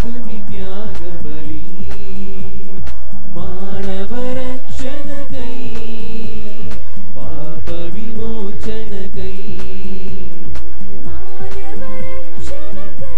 నాదుని త్యాగబలి మానవ రక్షణకై పాప విమోచనకై మానవ రక్షణకై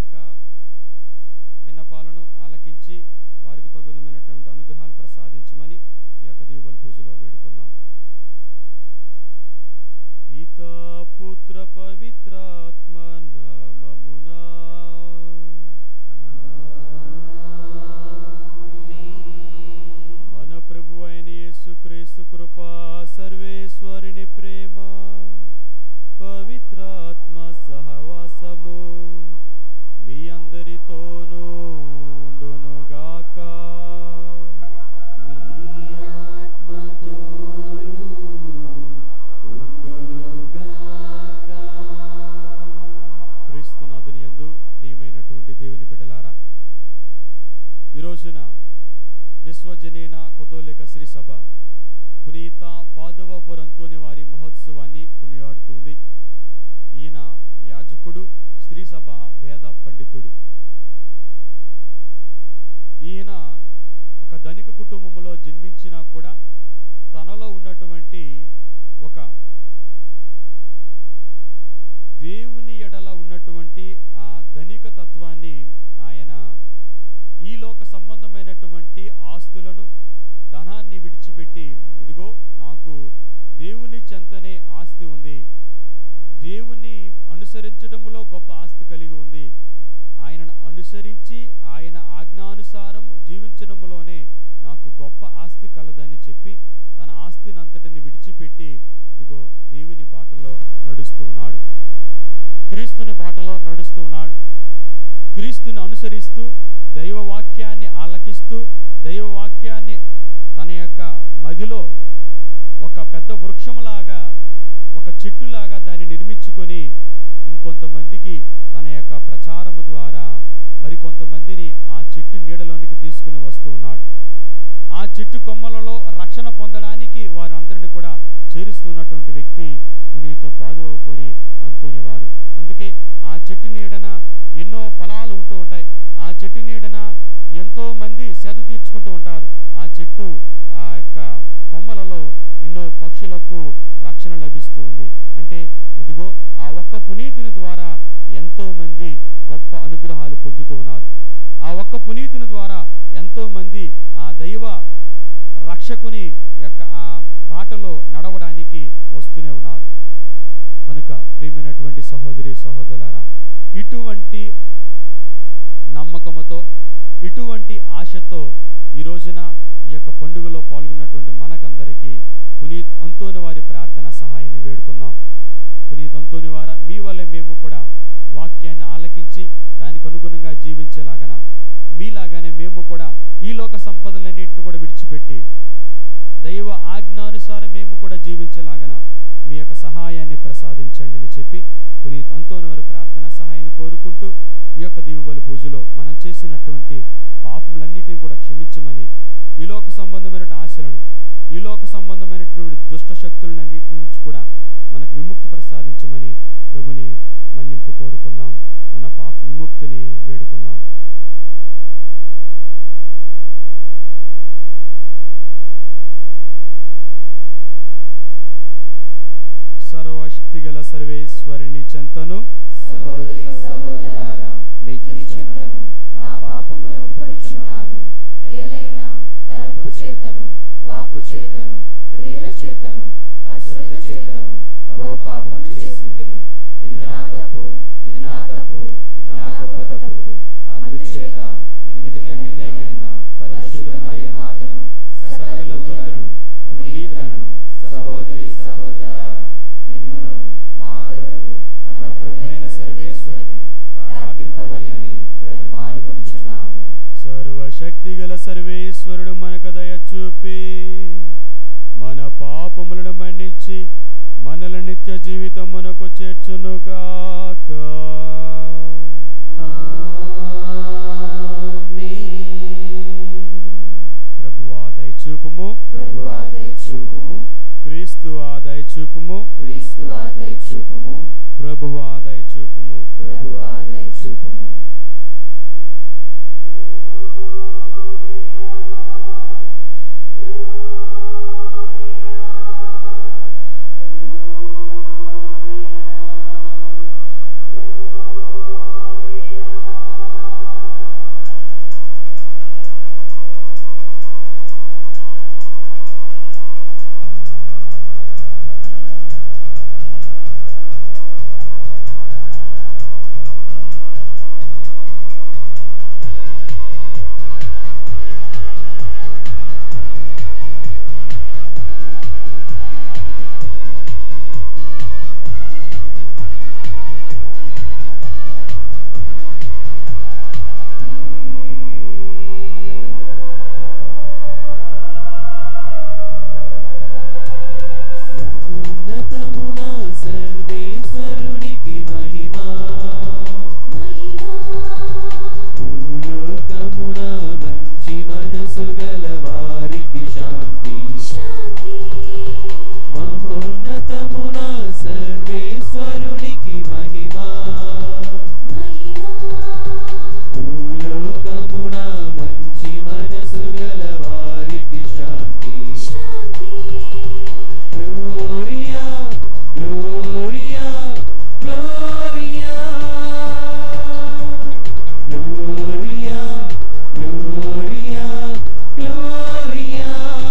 యొక్క విన్నపాలను ఆలకించి వారికి తగుదమైనటువంటి అనుగ్రహాలు ప్రసాదించమని ఈ యొక్క దీవుబలి పూజలో వేడుకుందాం పితా పుత్ర పవిత్రాత్మ నామమునా మన ప్రభు అయిన యేసుక్రీస్తు కృపా సర్వేశ్వరుని ప్రేమ పవిత్రాత్మ సహవాసము మీ అందరితోనూ ఉండునుగాక మీ ఆత్మతోనూ ఉండునుగాక. క్రీస్తునాథుని యందు ప్రియమైనటువంటి దేవుని బిడ్డలారా ఈ రోజున విశ్వజనీన కొతోలిక శ్రీ సభ పునీత పాదవపుర అంతోని వారి మహోత్సవాన్ని కొనియాడుతుంది ఈయన యాజకుడు స్త్రీ సభ వేద పండితుడు ఈయన ఒక ధనిక కుటుంబంలో జన్మించినా కూడా తనలో ఉన్నటువంటి ఒక దేవుని ఎడల ఉన్నటువంటి ఆ ధనిక తత్వాన్ని ఆయన ఈ లోక సంబంధమైనటువంటి ఆస్తులను ధనాన్ని విడిచిపెట్టి ఇదిగో నాకు దేవుని చెంతనే ఆస్తి ఉంది దేవుని అనుసరించడంలో గొప్ప ఆస్తి కలిగి ఉంది ఆయనను అనుసరించి ఆయన ఆజ్ఞానుసారం జీవించడంలోనే నాకు గొప్ప ఆస్తి కలదని చెప్పి తన ఆస్తిని అంతటిని విడిచిపెట్టి ఇదిగో దేవుని బాటలో నడుస్తూ ఉన్నాడు క్రీస్తుని బాటలో నడుస్తూ ఉన్నాడు క్రీస్తుని అనుసరిస్తూ దైవ వాక్యాన్ని ఆలకిస్తూ దైవ వాక్యాన్ని తన యొక్క మదిలో ఒక పెద్ద వృక్షములాగా ఒక చెట్టులాగా దాన్ని నిర్మించుకొని ఇంకొంతమందికి తన యొక్క ప్రచారము ద్వారా మరికొంతమందిని ఆ చెట్టు నీడలోనికి తీసుకుని వస్తూ ఉన్నాడు ఆ చెట్టు కొమ్మలలో రక్షణ పొందడానికి వారందరిని కూడా చేరుస్తున్నటువంటి వ్యక్తి పునీత పాదవపూరి అంతోని వారు అందుకే ఆ చెట్టు నీడన ఎన్నో ఫలాలు ఉంటూ ఉంటాయి ఆ చెట్టు నీడన ఎంతో మంది సేద తీర్చుకుంటూ ఉంటారు ఆ చెట్టు ఆ యొక్క కొమ్మలలో ఎన్నో పక్షులకు రక్షణ లభిస్తూ ఉంది అంటే ఇదిగో ఆ ఒక్క పునీతుని ద్వారా ఎంతో మంది గొప్ప అనుగ్రహాలు పొందుతూ ఉన్నారు ఆ ఒక్క పునీతుని ద్వారా ఎంతో మంది ఆ దైవ రక్షకుని యొక్క ఆ బాటలో నడవడానికి వస్తూనే ఉన్నారు కనుక ప్రియమైనటువంటి సహోదరి సహోదరులారా ఇటువంటి నమ్మకముతో ఇటువంటి ఆశతో ఈ రోజున ఈ యొక్క పండుగలో పాల్గొన్నటువంటి మనకందరికీ పునీత్ అంతోని వారి ప్రార్థన సహాయాన్ని వేడుకుందాం పునీత్ అంతోని వారా మీ వల్లే మేము కూడా వాక్యాన్ని ఆలకించి దానికి అనుగుణంగా జీవించేలాగన మీలాగానే మేము కూడా ఈ లోక సంపదలన్నింటిని కూడా విడిచిపెట్టి దైవ ఆజ్ఞానుసారం మేము కూడా జీవించేలాగన మీ యొక్క సహాయాన్ని ప్రసాదించండి అని చెప్పి పునీత్ అంతోని వారి ప్రార్థన సహాయాన్ని కోరుకుంటూ ఈ యొక్క దీవుబలి పూజలో మనం చేసినటువంటి పాపములన్నిటిని కూడా క్షమించమని ఈ లోక సంబంధమైన ఆశలను ఈ లోక సంబంధమైనటువంటి దుష్ట శక్తులను అన్నిటి నుంచి కూడా మనకు విముక్తి ప్రసాదించమని ప్రభుని మన్నింపు కోరుకుందాం మన పాప విముక్తిని వేడుకుందాం సర్వశక్తిగల సర్వేశ్వరిని చెంతను సహోదరి సహోదరులారా మీ చింతనను నా పాపములను ఒప్పుకొనుచున్నాను ఏలైనా తలంపు చేతను వాక్కు చేతను క్రియల చేతను అశ్రద్ధ చేతను బహు పాపములు చేసింది ఇది నా తప్పు ఇది నా తప్పు ఇది నా గొప్ప తప్పు అందుచేత మిగిలిన కన్యకైన పరిశుద్ధ మరియ మాతను సకల దూతలను పునీతులను సహోదరి సహోదరులారా మిమ్మను మా కొరకు మన ప్రభువైన సర్వేశ్వరుని ప్రార్థింపవలెనని బ్రతిమాలుకొనుచున్నాము సర్వశక్తిగల సర్వేశ్వరుడు మనకు దయ చూపి మన పాపములను మన్నించి మనల నిత్య జీవితం మనకు చేర్చునుగాక ప్రభువా దయచూపుము ప్రభువా దయచూపుము క్రీస్తువా దయచూపుము క్రీస్తువా దయచూపుము ప్రభువా దయచూపుము ప్రభువా దయచూపుము Gloria, Gloria, Gloria. సర్వేశ్వరునికి మహిమా భూలోకమున మంచి మనసు గల వారికి శాంతి మహోన్నతమున సర్వేశ్వరునికి మహిమా భూలోకమున మంచి మనసు గల వారికి శాంతి Gloria Gloria Gloria Gloria Gloria Gloria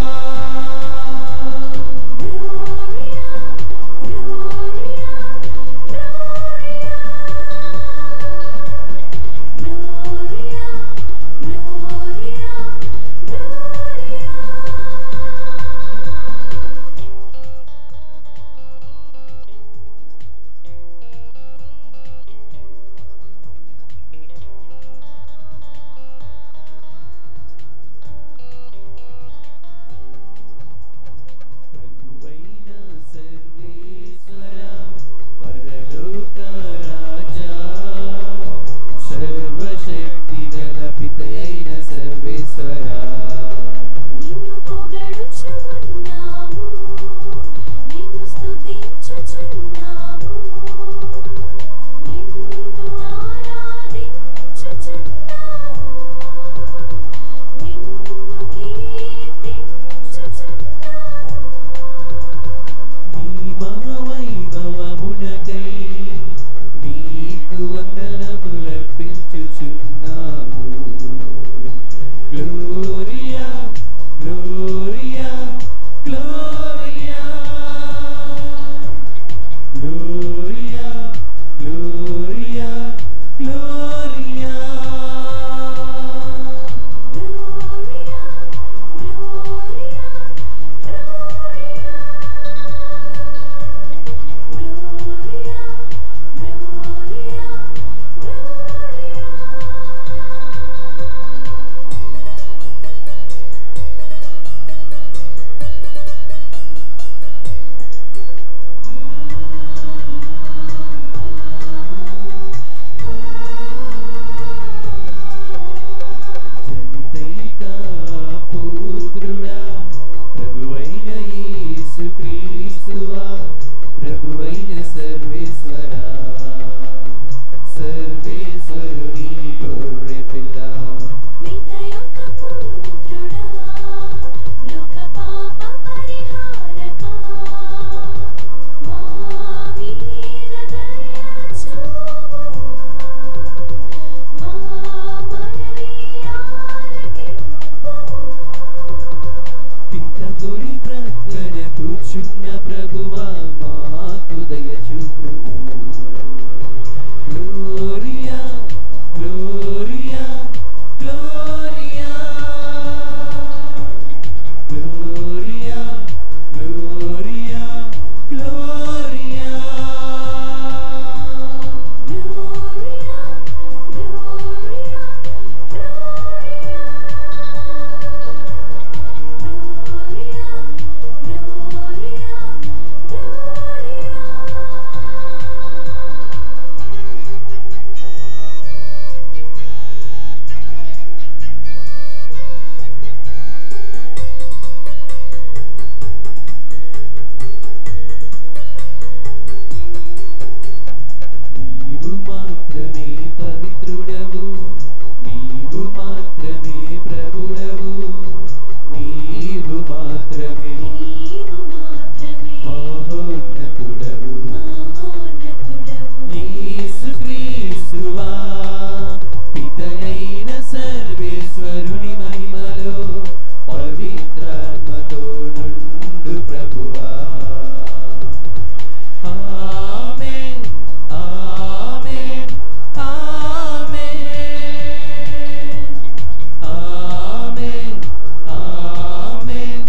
ప్రభువైన సర్వేశ్వర పరలోక రాజా సర్వశక్తి గల పితయైన సర్వేశ్వర నిన్ను పొగడుచున్నాము నిన్ను స్తుతించుచున్నాము నిన్ను ఆరాధించుచున్నాము నిన్ను కీర్తించుచున్నాము నీ మహావైభవమునకై నీకు వందనములర్పించుచున్నాము Gloria Gloria Gloria Gloria Gloria Gloria Gloria, Gloria, Gloria, Gloria, జనితైక పుత్రుడా ప్రభువైన యేసుక్రీస్తువా ప్రభువైన సర్వేశ్వరా సర్వేశ్వరుని గొర్రె పిల్ల విదయొక పుత్రుడా లోక పాప పరిహారక మా మీద దయ చూపుము మా మనవి ఆలకింపుము పిత గుడి ప్రక్కన కూర్చున్న ప్రభువా మాకు దయ చూపుము Gloria Gloria Gloria Gloria Gloria Gloria Gloria, Gloria, Gloria, Gloria, నీవు మాత్రమే పవిత్రుడవు నీవు మాత్రమే ప్రభుడవు నీవు మాత్రమే నీవు మాత్రమే మహోన్నతుడవు మహోన్నతుడవు యేసుక్రీస్తువా పితయైన సర్వేశ్వరుని మహిమలో పవిత్రాత్మతో నుండు ప్రభువా ఆమేన్ ఆమేన్ ఆమేన్ ఆమేన్ ఆమేన్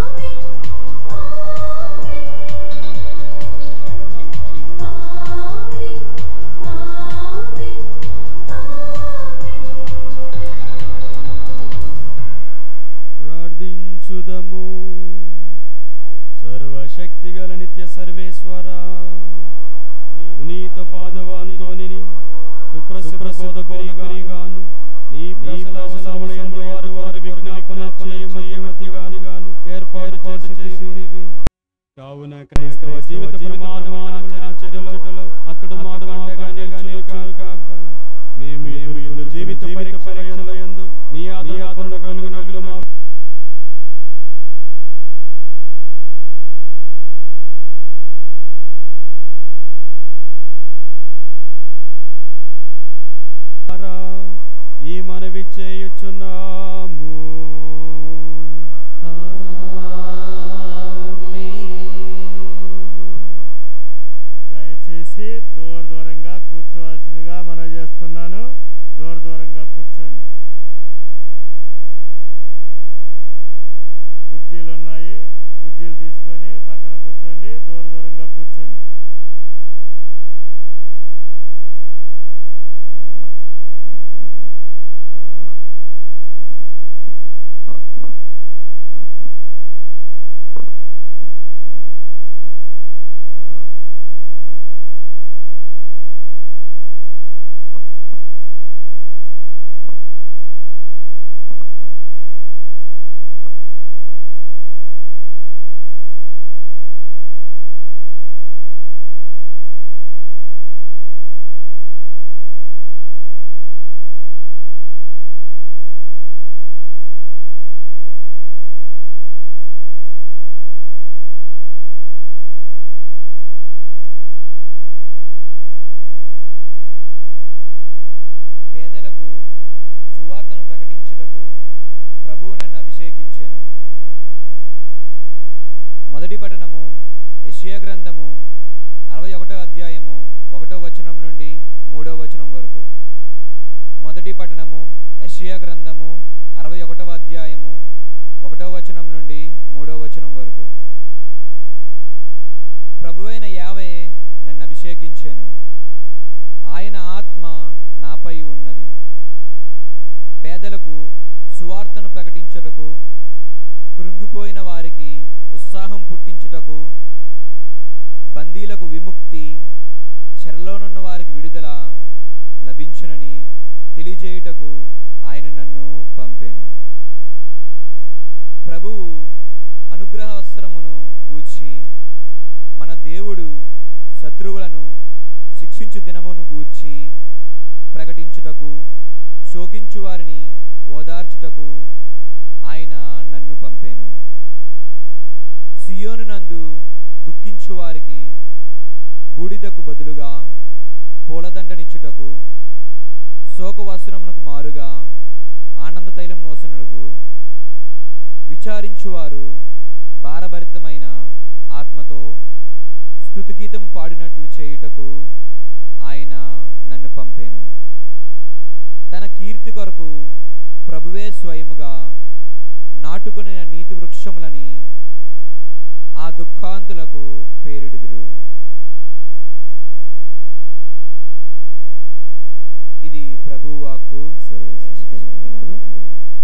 ఆమేన్ ఆమేన్ ఆమేన్ సర్వేశ్వర నీత పాదవాంతోని సుప్రసిద్ధ బోధకునిగాను నీ ప్రసలవలయందు వారు వారి విజ్ఞాపన చేయమతిగాను ఏర్పాటు చేసి కావున క్రైస్తవ జీవిత పరిమాణమాచరించటలో అతడు మాడు మాటగానే కాక మేము ఎదురు జీవిత పరీక్షల యందు నీ ఆధారణ కలుగునట్లు మా ద్వారా ఈ మనవి చేయుచున్నాము దయచేసి దూర దూరంగా కూర్చోవలసిందిగా మనం చేస్తున్నాను దూర దూరంగా కూర్చోండి కుర్చీలు ఉన్నాయి కుర్చీలు తీసుకొని పక్కన కూర్చోండి దూర దూరంగా కూర్చోండి పేదలకు సువార్తను ప్రకటించుటకు ప్రభువు నన్ను అభిషేకించెను మొదటి పట్టణము యెషయా గ్రంథము అరవై ఒకటో అధ్యాయము ఒకటో వచనం నుండి మూడో వచనం వరకు మొదటి పట్టణము యెషయా గ్రంథము అరవై ఒకటవ అధ్యాయము ఒకటో వచనం నుండి మూడో వచనం వరకు ప్రభువైన యావే నన్ను అభిషేకించెను ఆయన ఆత్మ నాపై ఉన్నది పేదలకు సువార్తను ప్రకటించుటకు కృంగిపోయిన వారికి ఉత్సాహం పుట్టించుటకు బందీలకు విముక్తి చెరలోనున్న వారికి విడుదల లభించునని తెలియజేయుటకు ఆయన నన్ను పంపాను ప్రభువు అనుగ్రహ వస్త్రమును గూర్చి మన దేవుడు శత్రువులను శిక్షించు దినమును గూర్చి ప్రకటించుటకు శోకించు వారిని ఓదార్చుటకు ఆయన నన్ను పంపాను సియోను నందు దుఃఖించు వారికి బూడిదకు బదులుగా పూలదండనిచ్చుటకు శోక వస్త్రమునకు మారుగా ఆనంద తైలమును వసనుటకు విచారించువారు భారభరితమైన ఆత్మతో స్తుతిగీతం పాడినట్లు చేయుటకు ఆయన నన్ను పంపాను తన కీర్తి కొరకు ప్రభువే స్వయముగా నాటుకుని నీతి వృక్షములని ఆ దుఃఖాంతులకు పేరిడుదురు ఇది ప్రభువాకు సర్వేశ్వరునికి వందనములు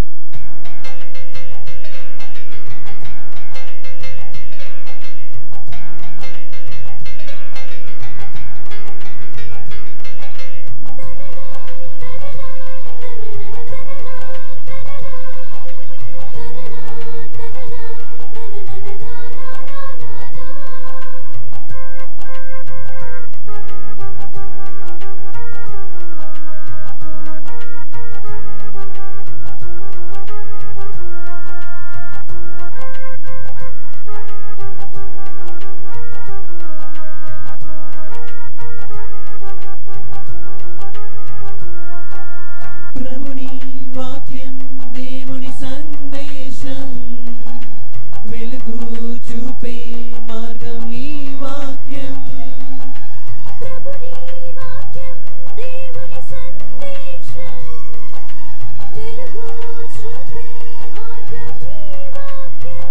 ప్రభుని వాక్యం దేవుని సందేశం వెలుగు చూపే మార్గం ఈ వాక్యం ప్రభుని వాక్యం దేవుని సందేశం వెలుగు చూపే మార్గం ఈ వాక్యం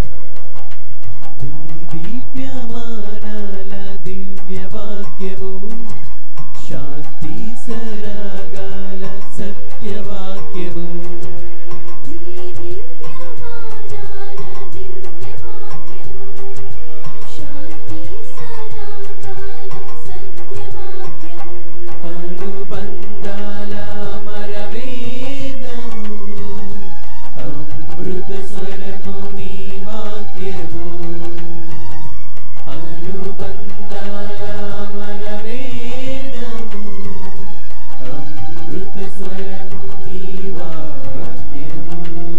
దీప్యమానాల దివ్య వాక్యము శాంతి సరాగాల సత్యవాక్యము దివ్యమానాల దివ్య వాక్యం శాంతి సరాగాల అమృత స్వరము నీ వాక్యము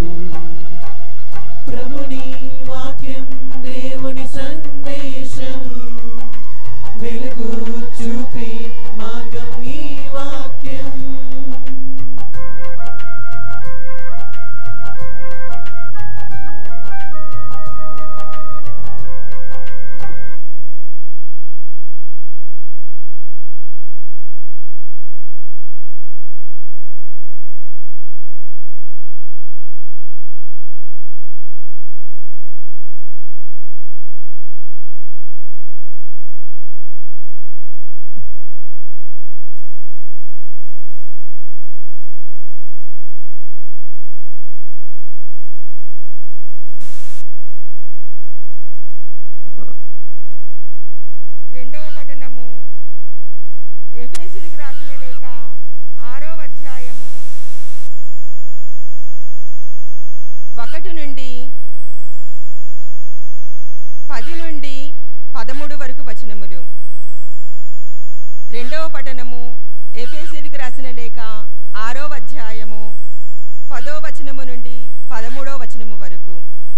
ప్రభుని వాక్యం దేవుని సందేశం వెలుగు చూపే మార్గం ఈ వాక్యం రెండవ పఠనము ఎఫేసులకు రాసిన లేఖ ఆరో అధ్యాయము ఒకటి నుండి పది నుండి పదమూడు వరకు వచనములు రెండవ పఠనము ఎఫేసులకు రాసిన లేఖ ఆరో అధ్యాయము పదో వచనము నుండి పదమూడో వచనము వరకు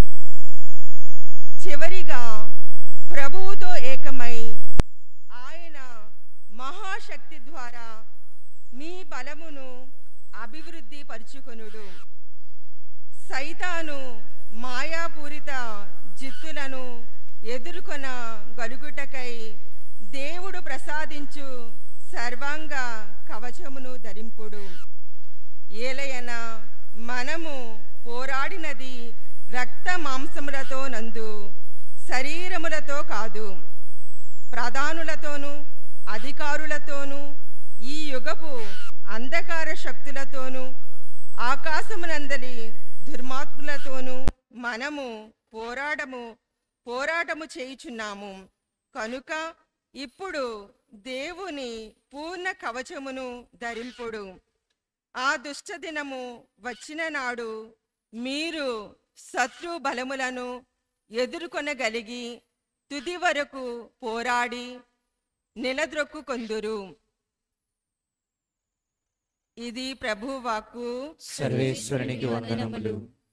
చివరిగా ప్రభువుతో ఏకమై ఆయన మహాశక్తి ద్వారా మీ బలమును అభివృద్ధి పరుచుకొనుడు సైతాను మాయాపూరిత జిత్తులను ఎదుర్కొన గలుగుటకై దేవుడు ప్రసాదించు సర్వాంగ కవచమును ధరింపుడు ఏలయన మనము పోరాడినది రక్త మాంసములతో నందు శరీరములతో కాదు ప్రధానులతోనూ అధికారులతోనూ ఈ యుగపు అంధకార శక్తులతోనూ ఆకాశమునందలి దుర్మాత్ములతోనూ మనము పోరాడము పోరాటము చేయుచున్నాము కనుక ఇప్పుడు దేవుని పూర్ణ కవచమును ధరింపుడు ఆ దుష్ట దినము వచ్చిన నాడు మీరు శత్రు బలములను ఎదుర్కొనగలిగి తుది వరకు పోరాడి నిలద్రొక్కు ఇది ప్రభువాకు సర్వేశ్వరునికి వందనములు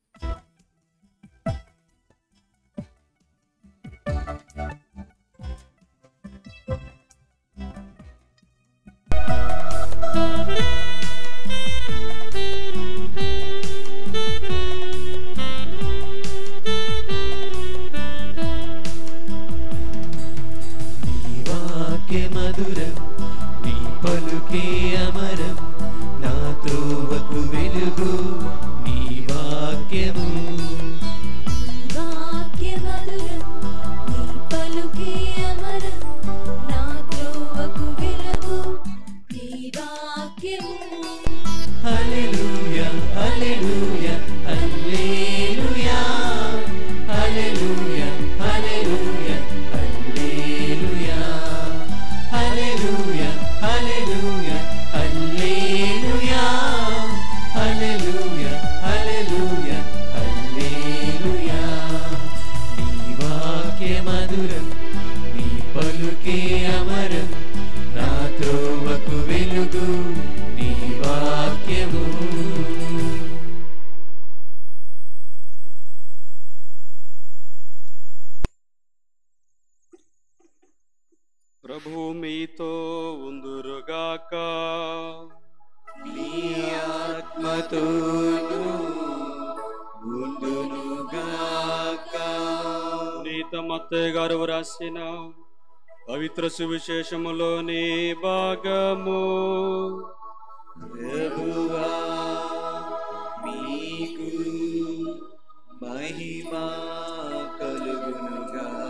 నీ వాక్య మధురం నీ పలుకే అమరం నా త్రోవకు వెలుగు నీ వాక్యము వాక్యమధురం నీ పలుకే అమరం నా త్రోవకు వెలుగు నీ వాక్యము హల్లెలూయా హల్లెలూయా హల్లెలూయా హల్లెలూయా హల్లెలూయా హల్లెలూయా హల్లెలూయా హల్లెలూయా హల్లెలూయా హల్లెలూయా హల్లెలూయా హల్లెలూయా నీ వాక్య మధురం నీ పలుకే అమరం నా త్రోవకు వెలుగు నీ వాక్యము ప్రభు మీతో ఉందురుగాక నీ ఆత్మతోను ఉండునుగాక నీత మత్తయ్య గారు రాసిన పవిత్ర సువిశేషములోని భాగము ప్రభువా మీకు మహిమా కలుగునుగాక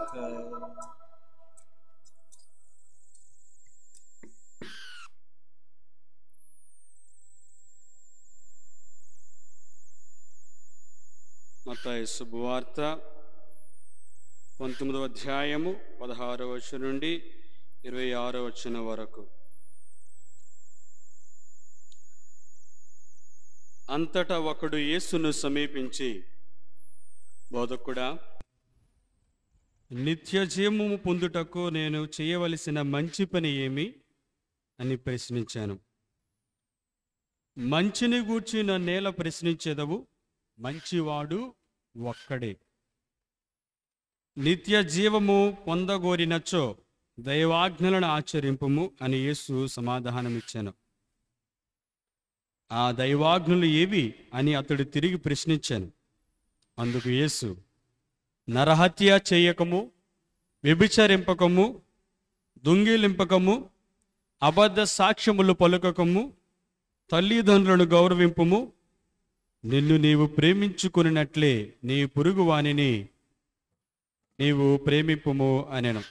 మత్తయి శుభవార్త పంతొమ్మిదవ అధ్యాయము పదహారవ వచనం నుండి ఇరవై ఆరో వచనం వరకు అంతటా ఒకడు యేసును సమీపించి బోధకుడా నిత్య జీవము పొందుటకు నేను చేయవలసిన మంచి పని ఏమి అని ప్రశ్నించాను మంచిని గూర్చి నన్నేల ప్రశ్నించేదవు మంచివాడు ఒక్కడే నిత్య జీవము పొందగోరినచో దైవాజ్ఞలను ఆచరింపుము అని యేసు సమాధానమిచ్చాను ఆ దైవాజ్ఞలు ఏవి అని అతడు తిరిగి ప్రశ్నించాను అందుకు యేసు నరహత్య చేయకము వ్యభిచరింపకము దొంగిలింపకము అబద్ధ సాక్ష్యములు పలుకకము తల్లిదండ్రులను గౌరవింపుము నిన్ను నీవు ప్రేమించుకున్నట్లే నీ పురుగు వానిని నీవు ప్రేమింపుము అనెను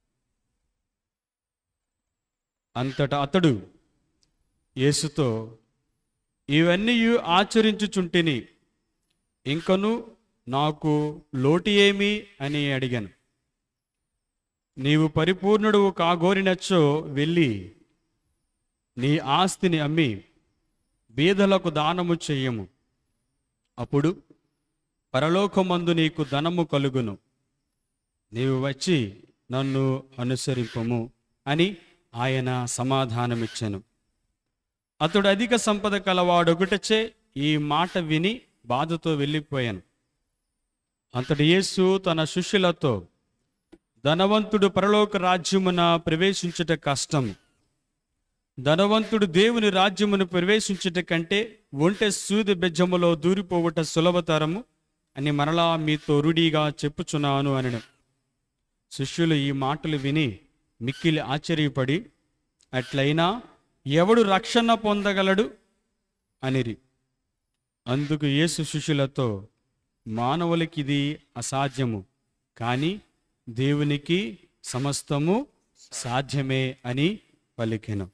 అంతటా అతడు యేసుతో ఇవన్నీ ఆచరించుచుంటిని ఇంకను నాకు లోటు ఏమి అని అడిగాను నీవు పరిపూర్ణుడు కాగోరినచ్చో వెళ్ళి నీ ఆస్తిని అమ్మి బీదలకు దానము చెయ్యము అప్పుడు పరలోకమందు నీకు ధనము కలుగును నీవు వచ్చి నన్ను అనుసరింపము అని ఆయన సమాధానమిచ్చెను అతడు అధిక సంపద కలవాడొకటచే ఈ మాట విని బాధతో వెళ్ళిపోయాను అంతటి యేసు తన శిష్యులతో ధనవంతుడు పరలోక రాజ్యమున ప్రవేశించుట కష్టం ధనవంతుడు దేవుని రాజ్యమును ప్రవేశించుట కంటే ఒంటె సూది బెజ్జములో దూరిపోవుట సులభతరము అని మరలా మీతో రూఢిగా చెప్పుచున్నాను అనను శిష్యులు ఈ మాటలు విని మిక్కిలి ఆశ్చర్యపడి అట్లయినా ఎవడు రక్షణ పొందగలడు అనిరి అందుకు యేసు శిష్యులతో మానవులకి ఇది అసాధ్యము కానీ దేవునికి సమస్తము సాధ్యమే అని పలికెను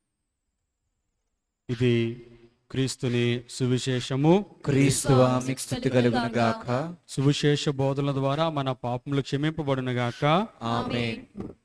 ఇది క్రీస్తుని సువిశేషము క్రీస్తువా మీకు స్థుతి కలుగును గాక సువిశేష బోధనల ద్వారా మన పాపములు క్షమింపబడునుగాక ఆమేన్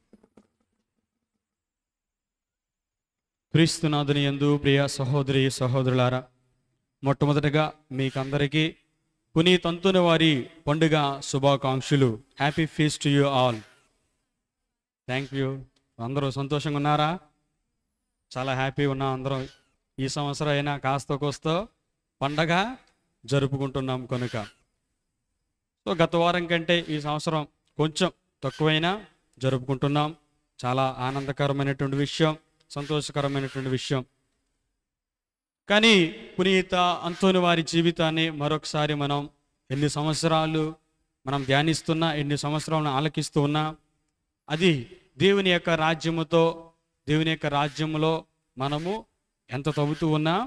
క్రీస్తునాథుని యందు ప్రియ సహోదరి సహోదరులారా మొట్టమొదటగా మీకందరికీ పునీత్ అంతుని వారి పండుగ శుభాకాంక్షలు happy feast to you all thank you అందరూ సంతోషంగా ఉన్నారా చాలా హ్యాపీ ఉన్నాం అందరం ఈ సంవత్సరం అయినా కాస్త కోస్తో పండగ జరుపుకుంటున్నాం కనుక సో గత వారం కంటే ఈ సంవత్సరం కొంచెం తక్కువైనా జరుపుకుంటున్నాం చాలా ఆనందకరమైనటువంటి విషయం సంతోషకరమైనటువంటి విషయం కానీ పునీత అంతోని వారి జీవితాన్ని మరొకసారి మనం ఎన్ని సంవత్సరాలు మనం ధ్యానిస్తున్నా ఎన్ని సంవత్సరాలను ఆలకిస్తూ ఉన్నా అది దేవుని యొక్క రాజ్యముతో దేవుని యొక్క రాజ్యములో మనము ఎంత తవ్వుతూ ఉన్నా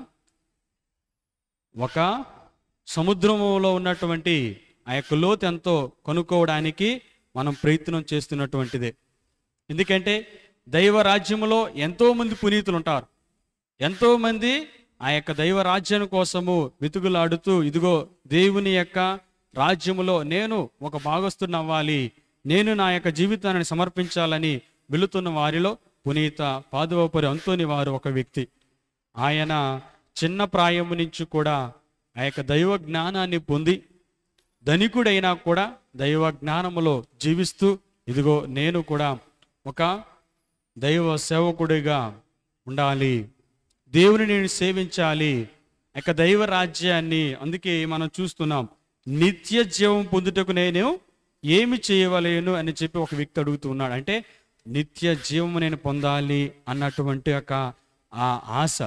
ఒక సముద్రములో ఉన్నటువంటి ఆ యొక్క లోతు ఎంతో కనుక్కోవడానికి మనం ప్రయత్నం చేస్తున్నటువంటిదే ఎందుకంటే దైవ రాజ్యములో ఎంతో మంది పునీతులు ఉంటారు ఎంతో మంది ఆ యొక్క దైవ రాజ్యం కోసము వెతుకులాడుతూ ఇదిగో దేవుని యొక్క రాజ్యములో నేను ఒక భాగస్థుని అవ్వాలి నేను నా యొక్క జీవితాన్ని సమర్పించాలని వెళుతున్న వారిలో పునీత పాదువపరి అంతోని వారు ఒక వ్యక్తి ఆయన చిన్న ప్రాయము నుంచి కూడా ఆ యొక్క దైవ జ్ఞానాన్ని పొంది ధనికుడైనా కూడా దైవ జ్ఞానములో జీవిస్తూ ఇదిగో నేను కూడా ఒక దైవ సేవకుడిగా ఉండాలి దేవుని నేను సేవించాలి ఆ యొక్క దైవ రాజ్యాన్ని అందుకే మనం చూస్తున్నాం నిత్య జీవం పొందుటకు నేను ఏమి చేయవలేను అని చెప్పి ఒక వ్యక్తి అడుగుతూ ఉన్నాడు అంటే నిత్య జీవము నేను పొందాలి అన్నటువంటి ఒక ఆ ఆశ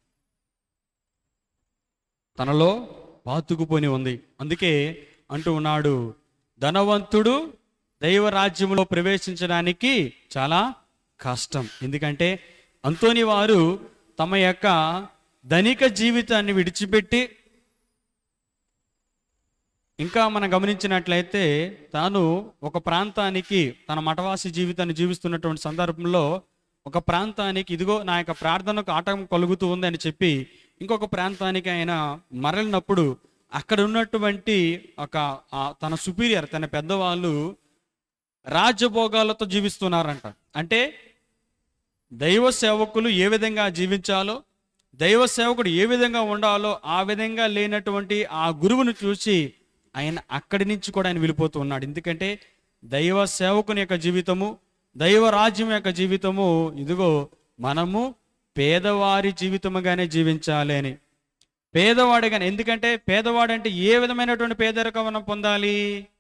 తనలో పాతుకుపోని ఉంది అందుకే అంటూ ఉన్నాడు ధనవంతుడు దైవ రాజ్యంలో ప్రవేశించడానికి చాలా కష్టం ఎందుకంటే అంతోని వారు తమ యొక్క ధనిక జీవితాన్ని విడిచిపెట్టి ఇంకా మనం గమనించినట్లయితే తాను ఒక ప్రాంతానికి తన మఠవాసి జీవితాన్ని జీవిస్తున్నటువంటి సందర్భంలో ఒక ప్రాంతానికి ఇదిగో నా యొక్క ప్రార్థనకు ఆటంకం కలుగుతూ ఉంది అని చెప్పి ఇంకొక ప్రాంతానికి ఆయన మరలినప్పుడు అక్కడ ఉన్నటువంటి ఒక ఆ తన సుపీరియర్ తన పెద్దవాళ్ళు రాజ్యభోగాలతో జీవిస్తున్నారంట అంటే దైవ సేవకులు ఏ విధంగా జీవించాలో దైవ సేవకుడు ఏ విధంగా ఉండాలో ఆ విధంగా లేనటువంటి ఆ గురువును చూసి ఆయన అక్కడి నుంచి కూడా ఆయన వెళ్ళిపోతూ ఉన్నాడు ఎందుకంటే దైవ సేవకుని యొక్క జీవితము దైవ రాజ్యం యొక్క జీవితము ఇదిగో మనము పేదవారి జీవితముగానే జీవించాలి అని పేదవాడిగానే ఎందుకంటే పేదవాడంటే ఏ విధమైనటువంటి పేదరికం మనం పొందాలి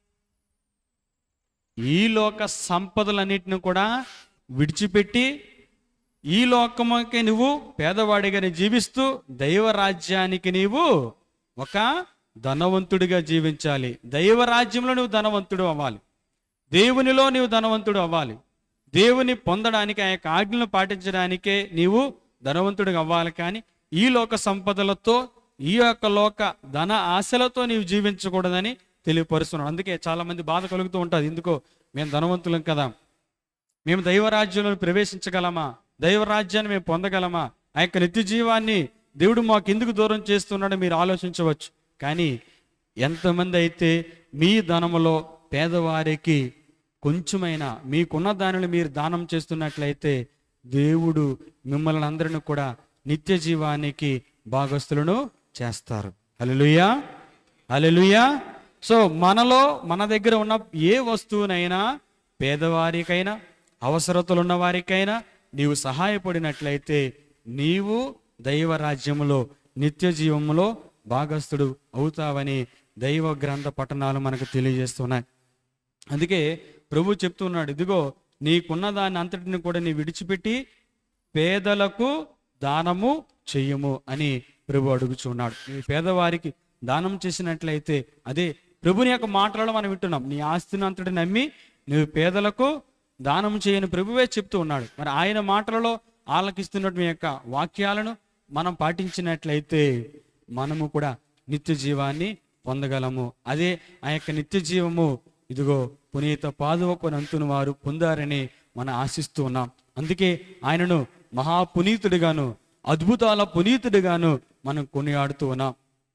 ఈ లోక సంపదలన్నిటిని కూడా విడిచిపెట్టి ఈ లోకముకి నువ్వు పేదవాడిగా జీవిస్తూ దైవరాజ్యానికి నీవు ఒక ధనవంతుడిగా జీవించాలి దైవరాజ్యంలో నువ్వు ధనవంతుడు అవ్వాలి దేవునిలో నీవు ధనవంతుడు అవ్వాలి దేవుని పొందడానికి ఆ యొక్క ఆజ్ఞలను పాటించడానికే నీవు ధనవంతుడిగా అవ్వాలి కానీ ఈ లోక సంపదలతో ఈ యొక్క లోక ధన ఆశలతో నీవు జీవించకూడదని తెలియపరుస్తున్నాడు అందుకే చాలా మంది బాధ కలుగుతూ ఉంటుంది ఎందుకో మేము ధనవంతులం కదా మేము దైవరాజ్యంలో ప్రవేశించగలమా దైవరాజ్యాన్ని మేము పొందగలమా ఆ యొక్క నిత్య జీవాన్ని దేవుడు మాకు ఎందుకు దూరం చేస్తున్నాడో మీరు ఆలోచించవచ్చు కానీ ఎంతమంది అయితే మీ ధనములో పేదవారికి కొంచెమైనా మీకున్న దానిని మీరు దానం చేస్తున్నట్లయితే దేవుడు మిమ్మల్ని అందరిని కూడా నిత్య జీవానికి భాగస్తులను చేస్తారు హల్లెలూయా హల్లెలూయా సో మనలో మన దగ్గర ఉన్న ఏ వస్తువునైనా పేదవారికైనా అవసరతలు ఉన్న వారికైనా నీవు సహాయపడినట్లయితే నీవు దైవ రాజ్యములో నిత్య జీవములో భాగస్థుడు అవుతావని దైవ గ్రంథ పట్టణాలు మనకు తెలియజేస్తున్నాయి అందుకే ప్రభు చెప్తున్నాడు ఇదిగో నీకున్న దాన్ని అంతటిని కూడా నీ విడిచిపెట్టి పేదలకు దానము చెయ్యము అని ప్రభు అడుగుచున్నాడు నీ పేదవారికి దానం చేసినట్లయితే అదే ప్రభుని యొక్క మాటలలో మనం వింటున్నాం నీ ఆస్తిని అంతటి నమ్మి నువ్వు పేదలకు దానం చేయని ప్రభువే చెప్తూ ఉన్నాడు మరి ఆయన మాటలలో ఆలకిస్తున్నటువంటి యొక్క వాక్యాలను మనం పాటించినట్లయితే మనము కూడా నిత్య జీవాన్ని పొందగలము అదే ఆ యొక్క నిత్య జీవము ఇదిగో పునీత పాదువకు నంతుని వారు పొందారని మనం ఆశిస్తూ ఉన్నాం అందుకే ఆయనను మహాపునీతుడిగాను అద్భుతాల పునీతుడిగాను మనం కొనియాడుతూ ఉన్నాం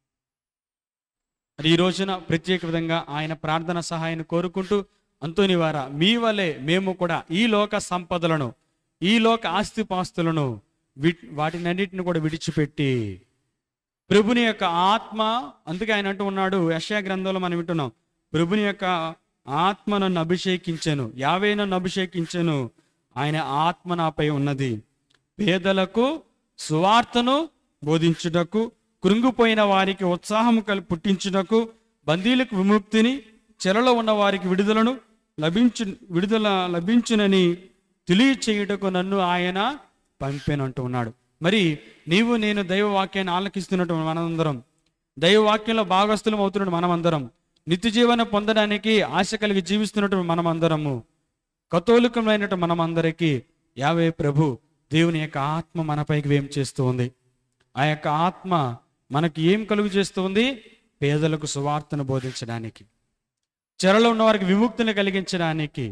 మరి ఈ రోజున ప్రత్యేక విధంగా ఆయన ప్రార్థన సహాయాన్ని కోరుకుంటూ అంతోని వారా మీ వలె మేము కూడా ఈ లోక సంపదలను ఈ లోక ఆస్తిపాస్తులను వి వాటినన్నిటిని కూడా విడిచిపెట్టి ప్రభుని యొక్క ఆత్మ అందుకే ఆయన అంటూ ఉన్నాడు యశా గ్రంథంలో మనం వింటున్నాం ప్రభుని యొక్క ఆత్మ నన్ను అభిషేకించాను యావే నన్ను అభిషేకించాను ఆయన ఆత్మ నాపై ఉన్నది పేదలకు సువార్తను బోధించుటకు కృంగిపోయిన వారికి ఉత్సాహం కలి పుట్టించుటకు బందీలకు విముక్తిని చెరలో ఉన్న వారికి విడుదలను లభించు విడుదల లభించునని తెలియచేయుటకు నన్ను ఆయన పంపానంటూ ఉన్నాడు మరి నీవు నేను దైవ వాక్యాన్ని ఆలకిస్తున్నట్టు మనందరం దైవ వాక్యంలో భాగస్థులం అవుతున్నట్టు మనమందరం నిత్య జీవనం పొందడానికి ఆశ కలిగి జీవిస్తున్నట్టు మనమందరము కథోలికమైనట్టు మనమందరికీ యావే ప్రభు దేవుని యొక్క ఆత్మ మనపైకి వేం చేస్తూ ఉంది ఆ యొక్క ఆత్మ మనకి ఏం కలుగు చేస్తుంది పేదలకు సువార్తను బోధించడానికి చెరలో ఉన్న వారికి విముక్తిని కలిగించడానికి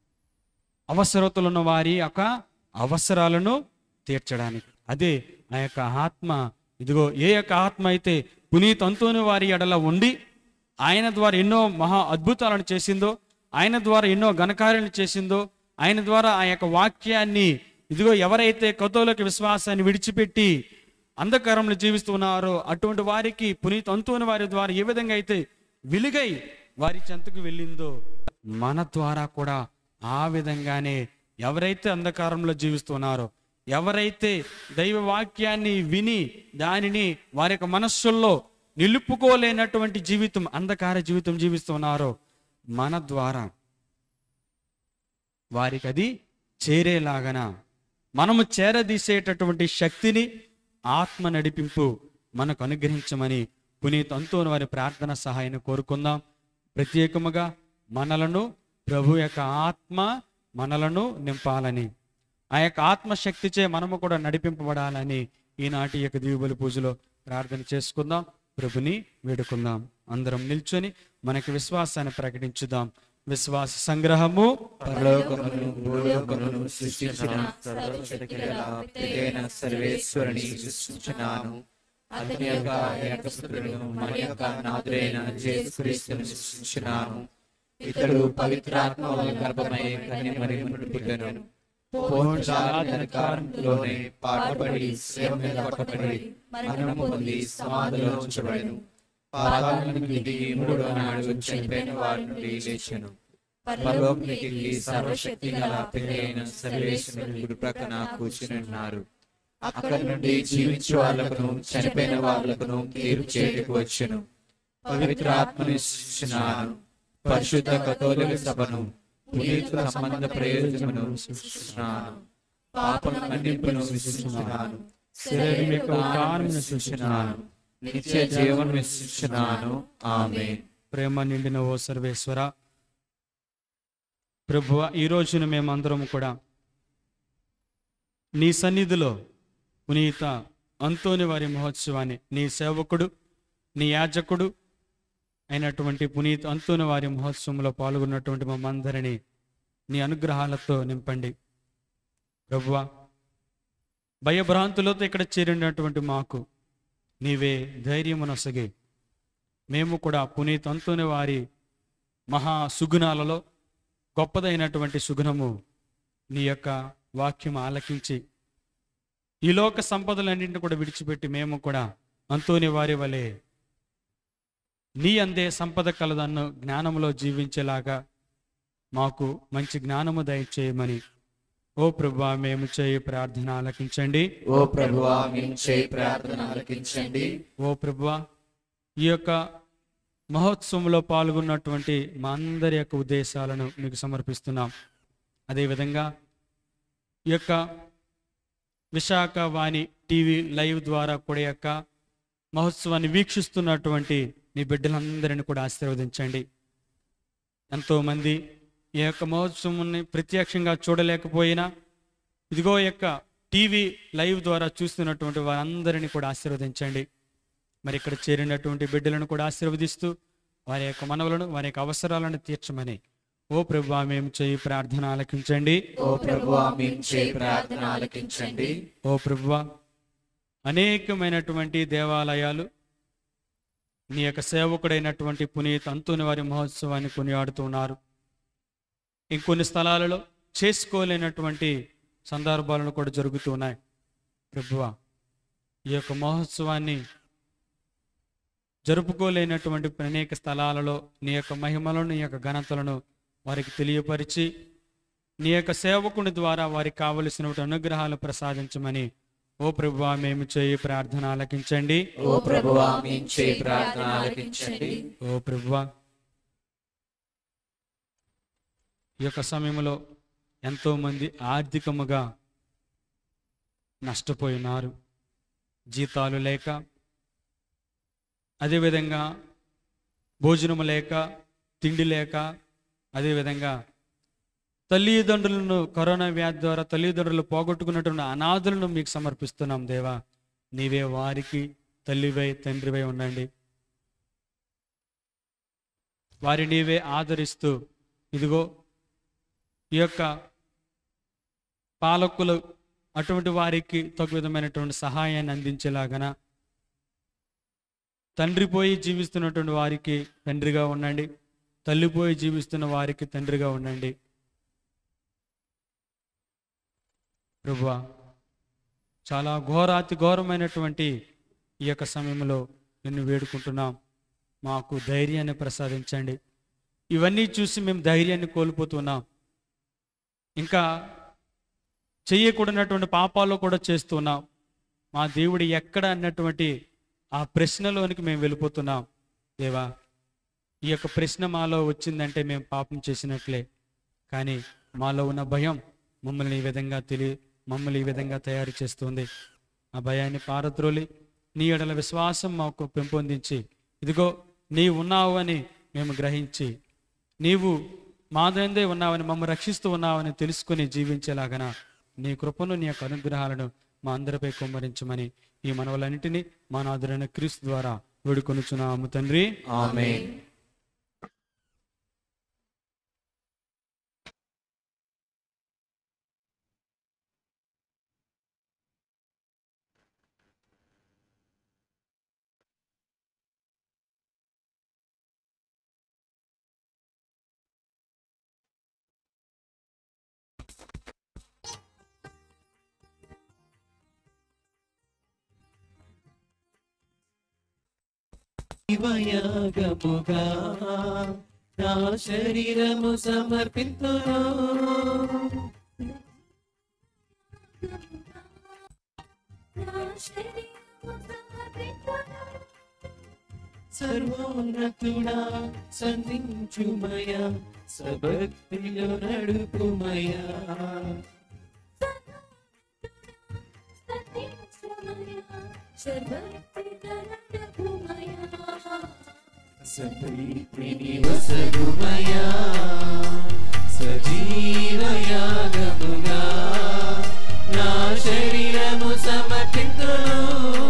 అవసరతలు ఉన్న వారి యొక్క అవసరాలను తీర్చడానికి అదే ఆ యొక్క ఆత్మ ఇదిగో ఏ యొక్క ఆత్మ అయితే పునీత్ అంతోని వారి ఎడల ఉండి ఆయన ద్వారా ఎన్నో మహా అద్భుతాలను చేసిందో ఆయన ద్వారా ఎన్నో ఘనకార్యాలు చేసిందో ఆయన ద్వారా ఆ యొక్క వాక్యాన్ని ఇదిగో ఎవరైతే కథోలక విశ్వాసాన్ని విడిచిపెట్టి అంధకారంలో జీవిస్తున్నారో అటువంటి వారికి పునీత్ అంతోని వారి ద్వారా ఏ విధంగా అయితే వెలుగై వారి చెంతకు వెళ్ళిందో మన ద్వారా కూడా ఆ విధంగానే ఎవరైతే అంధకారంలో జీవిస్తున్నారో ఎవరైతే దైవ వాక్యాన్ని విని దానిని వారి యొక్క మనస్సుల్లో నిలుపుకోలేనటువంటి జీవితం అంధకార జీవితం జీవిస్తున్నారో మన ద్వారా వారికి అది చేరేలాగన మనము చేరదీసేటటువంటి శక్తిని ఆత్మ నడిపింపు మనకు అనుగ్రహించమని పునీత్ అంతోని వారి ప్రార్థన సహాయాన్ని కోరుకుందాం ప్రత్యేకముగా మనలను ప్రభు యొక్క ఆత్మ మనలను నింపాలని ఆ యొక్క ఆత్మశక్తిచే మనము కూడా నడిపింపబడాలని ఈనాటి యొక్క దీవుబలి పూజలో ప్రార్థన చేసుకుందాం ప్రభుని వేడుకుందాం అందరం నిల్చొని మనకి విశ్వాసాన్ని ప్రకటించుదాం విశ్వాస సంగ్రహము పరలోకమును భూలోకమును సృష్టించిన సర్వశక్తి గల పితైన సర్వేశ్వరుని సృష్టించున్నాను అతని యొక్క ఏకపుత్రుడు మన యొక్క నాథుడైన యేసుక్రీస్తును సృష్టించున్నాను ఇతడు పవిత్రాత్మ వలన గర్భమై కన్య మరియు పుట్టెను పోషాధికారంలోనే పాటుపడి శ్రమ మీద పట్టుబడి మరణము పొంది సమాధిలో ఉంచబడెను పాతాళమును దిగి మూడో నాడు చనిపోయిన వారి నుండి లేచెను పరలోకానికి సర్వశక్తి గల పిల్లైన సర్వేశ్వరుని కుడి ప్రక్కన కూర్చుని ఉన్నారు అక్కడి నుండి జీవించే వాళ్ళకును చనిపోయిన వాళ్ళకును తీర్పు చేయటకు వచ్చును పవిత్ర ఆత్మను విశ్వసిస్తున్నాను పరిశుద్ధ కథోలిక సభను పునీతుల సంబంధ ప్రయోజనమును విశ్వసిస్తున్నాను పాపల మన్నింపును విశ్వసిస్తున్నాను శరీరం యొక్క ఉద్ధారమును విశ్వసిస్తున్నాను నిత్య జీవనం విశ్వసిస్తున్నాను ఆమె ప్రేమ నిండిన ఓ సర్వేశ్వర ప్రభు ఈ రోజున మేమందరం కూడా నీ సన్నిధిలో పునీత అంతోని వారి మహోత్సవాన్ని నీ సేవకుడు నీ యాజకుడు అయినటువంటి పునీత్ అంతోని వారి మహోత్సవంలో పాల్గొన్నటువంటి మమ్మందరినీ నీ అనుగ్రహాలతో నింపండి ప్రభువా భయభ్రాంతులతో ఇక్కడ చేరినటువంటి మాకు నీవే ధైర్యమునొసగి మేము కూడా పునీత్ అంతోని వారి మహా సుగుణాలలో గొప్పదైనటువంటి సుగుణము నీ యొక్క వాక్యం ఆలకించి ఈ లోక సంపదలన్నింటిని కూడా విడిచిపెట్టి మేము కూడా అంతోని వారి వలె నీ అందే సంపద కలదన్ను జ్ఞానములో జీవించేలాగా మాకు మంచి జ్ఞానము దయచేయమని ఓ ప్రభువా మేము చేయి ప్రార్థన ఆలకించండి ఓ ప్రభువా మేము చేయి ప్రార్థన ఆలకించండి ఓ ప్రభువా ఈ యొక్క మహోత్సవంలో పాల్గొన్నటువంటి మా అందరి యొక్క ఉద్దేశాలను మీకు సమర్పిస్తున్నాం అదేవిధంగా ఈ యొక్క విశాఖ వాణి టీవీ లైవ్ ద్వారా కూడా ఈ యొక్క మహోత్సవాన్ని వీక్షిస్తున్నటువంటి నీ బిడ్డలందరిని కూడా ఆశీర్వదించండి ఎంతోమంది ఈ యొక్క మహోత్సవాన్ని ప్రత్యక్షంగా చూడలేకపోయినా ఇదిగో ఈ యొక్క టీవీ లైవ్ ద్వారా చూస్తున్నటువంటి వారందరినీ కూడా ఆశీర్వదించండి మరి ఇక్కడ చేరినటువంటి బిడ్డలను కూడా ఆశీర్వదిస్తూ వారి యొక్క మనవులను వారి యొక్క అవసరాలను తీర్చమని ఓ ప్రభు మేము చేయి ప్రార్థన ఆలకించండి ఓ ప్రభువా మేము చేయి ప్రార్థన ఆలకించండి ఓ ప్రభువ అనేకమైనటువంటి దేవాలయాలు నీ యొక్క సేవకుడైనటువంటి పునీత్ అంతుని వారి మహోత్సవాన్ని కొనియాడుతున్నారు ఇంకొన్ని స్థలాలలో చేసుకోలేనటువంటి సందర్భాలను కూడా జరుగుతున్నాయి ప్రభువ ఈ యొక్క మహోత్సవాన్ని జరుపుకోలేనటువంటి అనేక స్థలాలలో నీ యొక్క మహిమలను నీ యొక్క ఘనతలను వారికి తెలియపరిచి నీ యొక్క సేవకుని ద్వారా వారికి కావలసినటువంటి అనుగ్రహాలు ప్రసాదించమని ఓ ప్రభువా మేము చేయి ప్రార్థన ఆలకించండి ఓ ప్రభువా మేము చేయి ప్రార్థన ఆలకించండి ఓ ప్రభువా ఈ యొక్క సమయంలో ఎంతోమంది ఆర్థికముగా నష్టపోయినారు జీతాలు లేక అదేవిధంగా భోజనము లేక తిండి లేక అదేవిధంగా తల్లిదండ్రులను కరోనా వ్యాధి ద్వారా తల్లిదండ్రులు పోగొట్టుకున్నటువంటి అనాథులను మీకు సమర్పిస్తున్నాం దేవా నీవే వారికి తల్లివై తండ్రివై ఉండండి వారి నీవే ఆదరిస్తూ ఇదిగో ఈ యొక్క పాలకులు అటువంటి వారికి తగు విధమైనటువంటి సహాయాన్ని అందించేలాగన తండ్రి పోయి జీవిస్తున్నటువంటి వారికి తండ్రిగా ఉండండి తల్లి పోయి జీవిస్తున్న వారికి తండ్రిగా ఉండండి ప్రభువా చాలా ఘోరాతి ఘోరమైనటువంటి ఈ యొక్క సమయంలో నిన్ను వేడుకుంటున్నాం మాకు ధైర్యాన్ని ప్రసాదించండి ఇవన్నీ చూసి మేము ధైర్యాన్ని కోల్పోతున్నాం ఇంకా చెయ్యకూడనటువంటి పాపాలు కూడా చేస్తున్నాం మా దేవుడు ఎక్కడ అన్నటువంటి ఆ ప్రశ్నలోనికి మేము వెళ్ళిపోతున్నాం దేవా ఈ యొక్క ప్రశ్న మాలో వచ్చిందంటే మేము పాపం చేసినట్లే కానీ మాలో ఉన్న భయం మమ్మల్ని ఈ విధంగా తెలియ మమ్మల్ని ఈ విధంగా తయారు చేస్తుంది ఆ భయాన్ని పారద్రోలి నీ ఎడల విశ్వాసం మాకు పెంపొందించి ఇదిగో నీవు ఉన్నావు అని మేము గ్రహించి నీవు మాదందే ఉన్నావని మమ్మల్ని రక్షిస్తూ ఉన్నావని తెలుసుకుని జీవించేలాగన నీ కృపను నీ యొక్క అనుగ్రహాలను మా అందరిపై కుమ్మరించమని ఈ మనవలన్నిటినీ మా నాదురైన క్రీస్తు ద్వారా వేడుకొనుచున్నాము తండ్రి ఆమేన్ శివయాగముగా నా శరీరము సమర్పింతును సర్వోన్నతుడా సంధించుమయా సభక్తిలో నడుపుమయా సప్రీతిని వసగుమయా సజీవయాగముగా నా శరీరము సమర్పింతును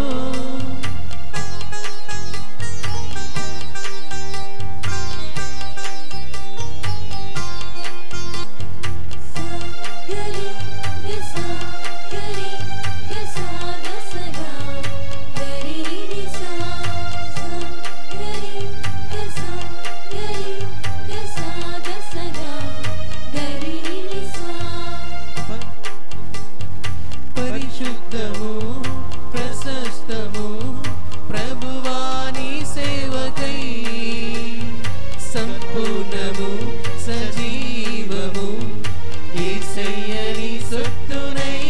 పరిశుద్ధము ప్రశస్తము ప్రభువాని సేవకై సంపూర్ణము సజీవము ఈసయ్యని సొత్తునై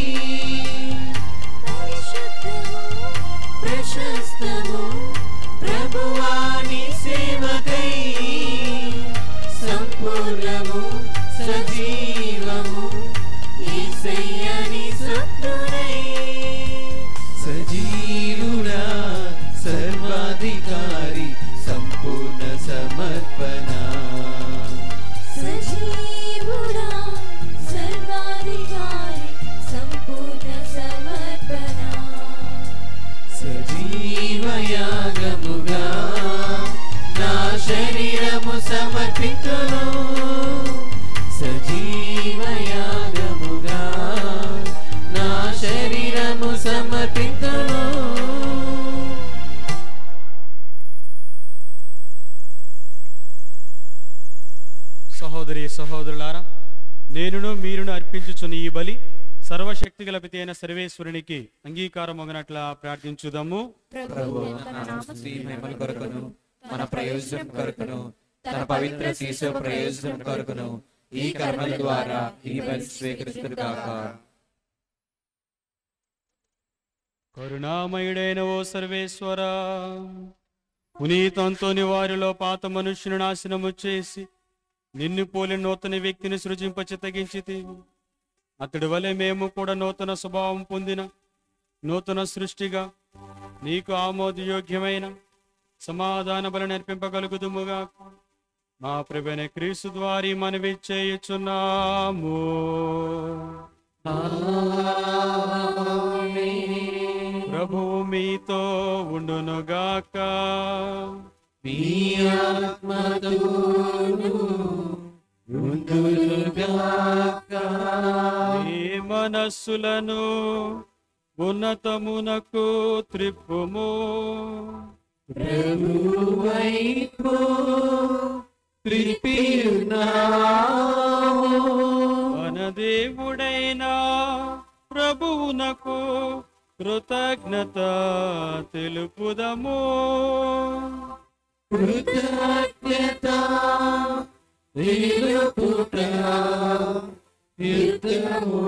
ప్రశస్తము ప్రభువాని సేవకై సంపూర్ణము సజీవము ఈసయ్యని సొత్తునై సజీవుడా సర్వాధికారి సంపూర్ణ సమర్పణ సజీవుడా సర్వాధికారి సంపూర్ణ సమర్పణ సజీవయాగముగా నా శరీరము సమర్పించును సజీవయాగముగా నా శరీరము సమర్పించును సహోదరి సహోదరులారా నేనును మీరును అర్పించుచున్న ఈ బలి సర్వశక్తి గలపితి అయిన సర్వేశ్వరునికి అంగీకారమగినట్లా ప్రార్థించుదాము ప్రభు తన నామస్తుతి మహిమల కొరకును మన ప్రయోజనం కొరకును తన పవిత్ర శీర్ష ప్రయోజనం కొరకును ఈ కర్మల ద్వారా ఈ బలి స్వీకరిస్తుడు కాక కరుణామయుడైన ఓ సర్వేశ్వర పునీతంతోని వారిలో పాత మనుష్యుని నాశనము చేసి నిన్ను పోలి నూతన వ్యక్తిని సృజింపచి తగించితి అతడి వలె మేము కూడా నూతన స్వభావం పొందిన నూతన సృష్టిగా నీకు ఆమోదయోగ్యమైన సమాధాన బలి నేర్పింపగలుగుదుముగా మా ప్రభుని క్రీస్తు ద్వారి మనవి చేయుచున్నాము ప్రభువు మీతో ఉండునుగాక మీ ఆత్మతోను ఉండునుగాక. మీ మనస్సులను ఉన్నతమునకు త్రిప్పుము ప్రభువైపు త్రిపియున్నాము. మన దేవుడైన ప్రభువునకు కృతజ్ఞత తెలుపుదము కృతజ్ఞత తెలుపుట యుద్ధము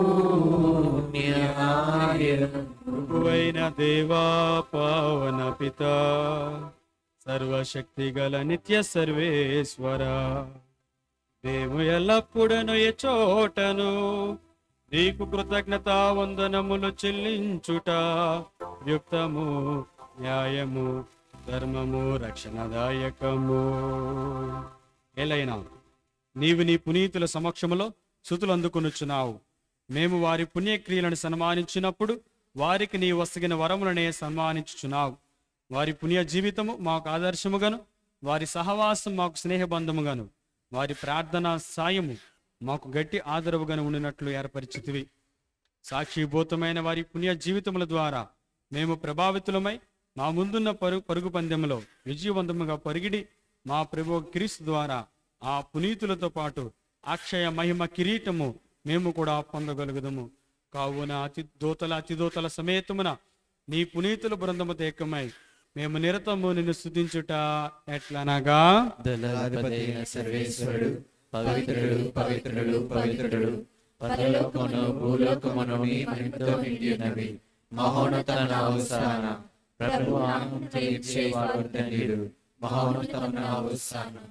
న్యాయం. ప్రభువైన దేవా పావన పిత సర్వశక్తి గల నిత్య సర్వేశ్వర మేము ఎల్లప్పుడను ఏ చోటను నీకు కృతజ్ఞత వందనములు చెల్లించుట యుక్తము న్యాయము ధర్మము రక్షణదాయకము ఎలైనా నీవు నీ పునీతుల సమక్షములో శృతులు అందుకొనుచున్నావు మేము వారి పుణ్యక్రియలను సన్మానించినప్పుడు వారికి నీ వసగిన వరములనే సన్మానించుచున్నావు వారి పుణ్య జీవితము మాకు ఆదర్శముగాను వారి సహవాసం మాకు స్నేహబంధముగాను వారి ప్రార్థన సాయము మాకు గట్టి ఆదరవుగాను ఉండినట్లు ఏర్పరిచితివి సాక్షిభూతమైన వారి పుణ్య జీవితముల ద్వారా మేము ప్రభావితులమై మా ముందున్న పరుగు పరుగు పందెంలో విజయవంతముగా పరిగిడి మా ప్రభు క్రీస్తు ద్వారా ఆ పునీతులతో పాటు అక్షయ మహిమ కిరీటము మేము కూడా పొందగలుగుదము కావున అతి దూతల అతి దూతల సమేతమున నీ పునీతుల బృందముతో ఏకమై మేము నిరతము నిన్ను స్థుతించుట ఎట్లనగా దళాధిపతి అయిన సర్వేశ్వరుడు పవిత్రుడు పవిత్రుడు పవిత్రుడు పరలోకమును భూలోకమును మీ మహిమతో నిండి ఉన్నవి మహోన్నత అవసాన ప్రభు ఆనందించేవాడు ధన్యుడు మహోన్నతమైన అవస్థానం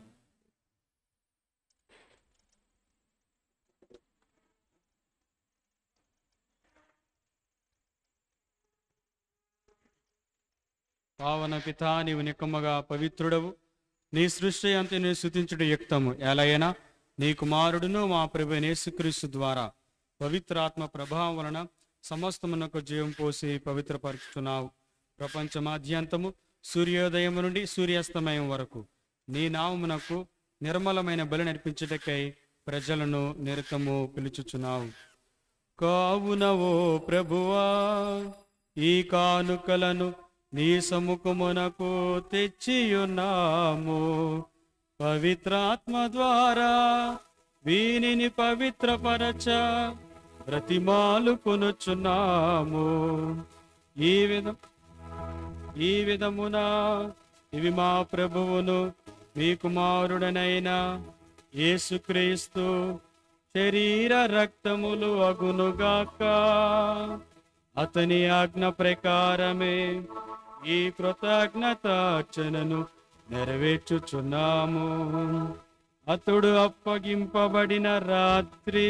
పావన పితా నీవు నిక్కమ్మగా పవిత్రుడవు నీ సృష్టి అంతే నీ శుతించుడు యుక్తము ఎలయనా నీ కుమారుడును మా ప్రభు యేసుక్రీస్తు ద్వారా పవిత్రాత్మ ప్రభావం వలన సమస్తమునకు జీవం పోసి పవిత్రపరుచుతున్నావు ప్రపంచమాద్యంతము సూర్యోదయం నుండి సూర్యాస్తమయం వరకు నీ నామమునకు నిర్మలమైన బలి నడిపించుటకై ప్రజలను నిరతము పిలుచుచున్నావు కావున ఓ ప్రభువా ఈ కానుకలను నీ సముఖమునకు తెచ్చియున్నాము పవిత్రాత్మ ద్వారా వీనిని పవిత్రపరచ ప్రతిమాలు కొనుచున్నాము ఈ విధం ఈ విధమున ఇవి మా ప్రభువును మీ కుమారుడనైన యేసుక్రీస్తు శరీర రక్తములు అగునుగాక అతని ఆజ్ఞ ప్రకారమే ఈ కృతజ్ఞతార్చనను నెరవేర్చుచున్నాము అతడు అప్పగింపబడిన రాత్రి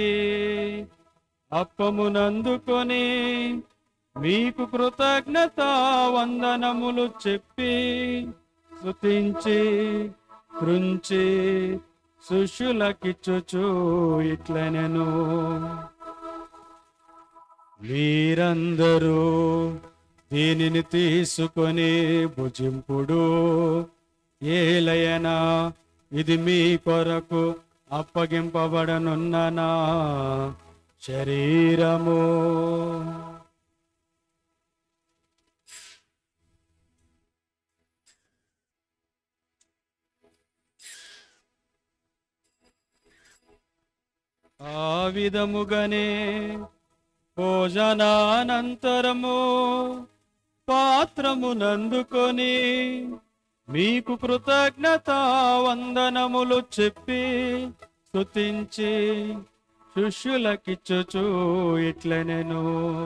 అప్పమునందుకొని మీకు కృతజ్ఞత వందనములు చెప్పి స్తుతించి కృంచి శిష్యులకిచ్చుచు ఇట్లనెను మీరందరూ దీనిని తీసుకొని భుజింపుడు ఏలయనా ఇది మీ కొరకు అప్పగింపబడనున్న నా శరీరము ఆ విధముగానే భోజనానంతరము పాత్రమునందుకొని మీకు కృతజ్ఞత వందనములు చెప్పి స్తుతించి శిష్యులకిచ్చుచు ఇట్లనెను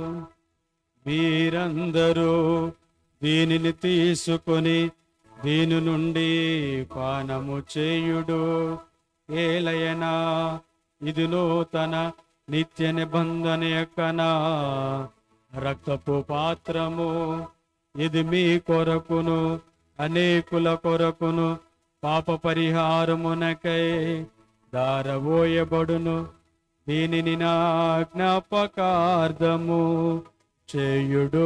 మీరందరూ దీనిని తీసుకొని దీని నుండి పానము చేయుడు ఏలయనా ఇది నూతన నిత్య నిబంధన యొక్క నా రక్తపు పాత్రము ఇది మీ కొరకును అనేకుల కొరకును పాప పరిహారమునకై దారవోయబడును దీనిని నా జ్ఞాపకార్థము చేయుడు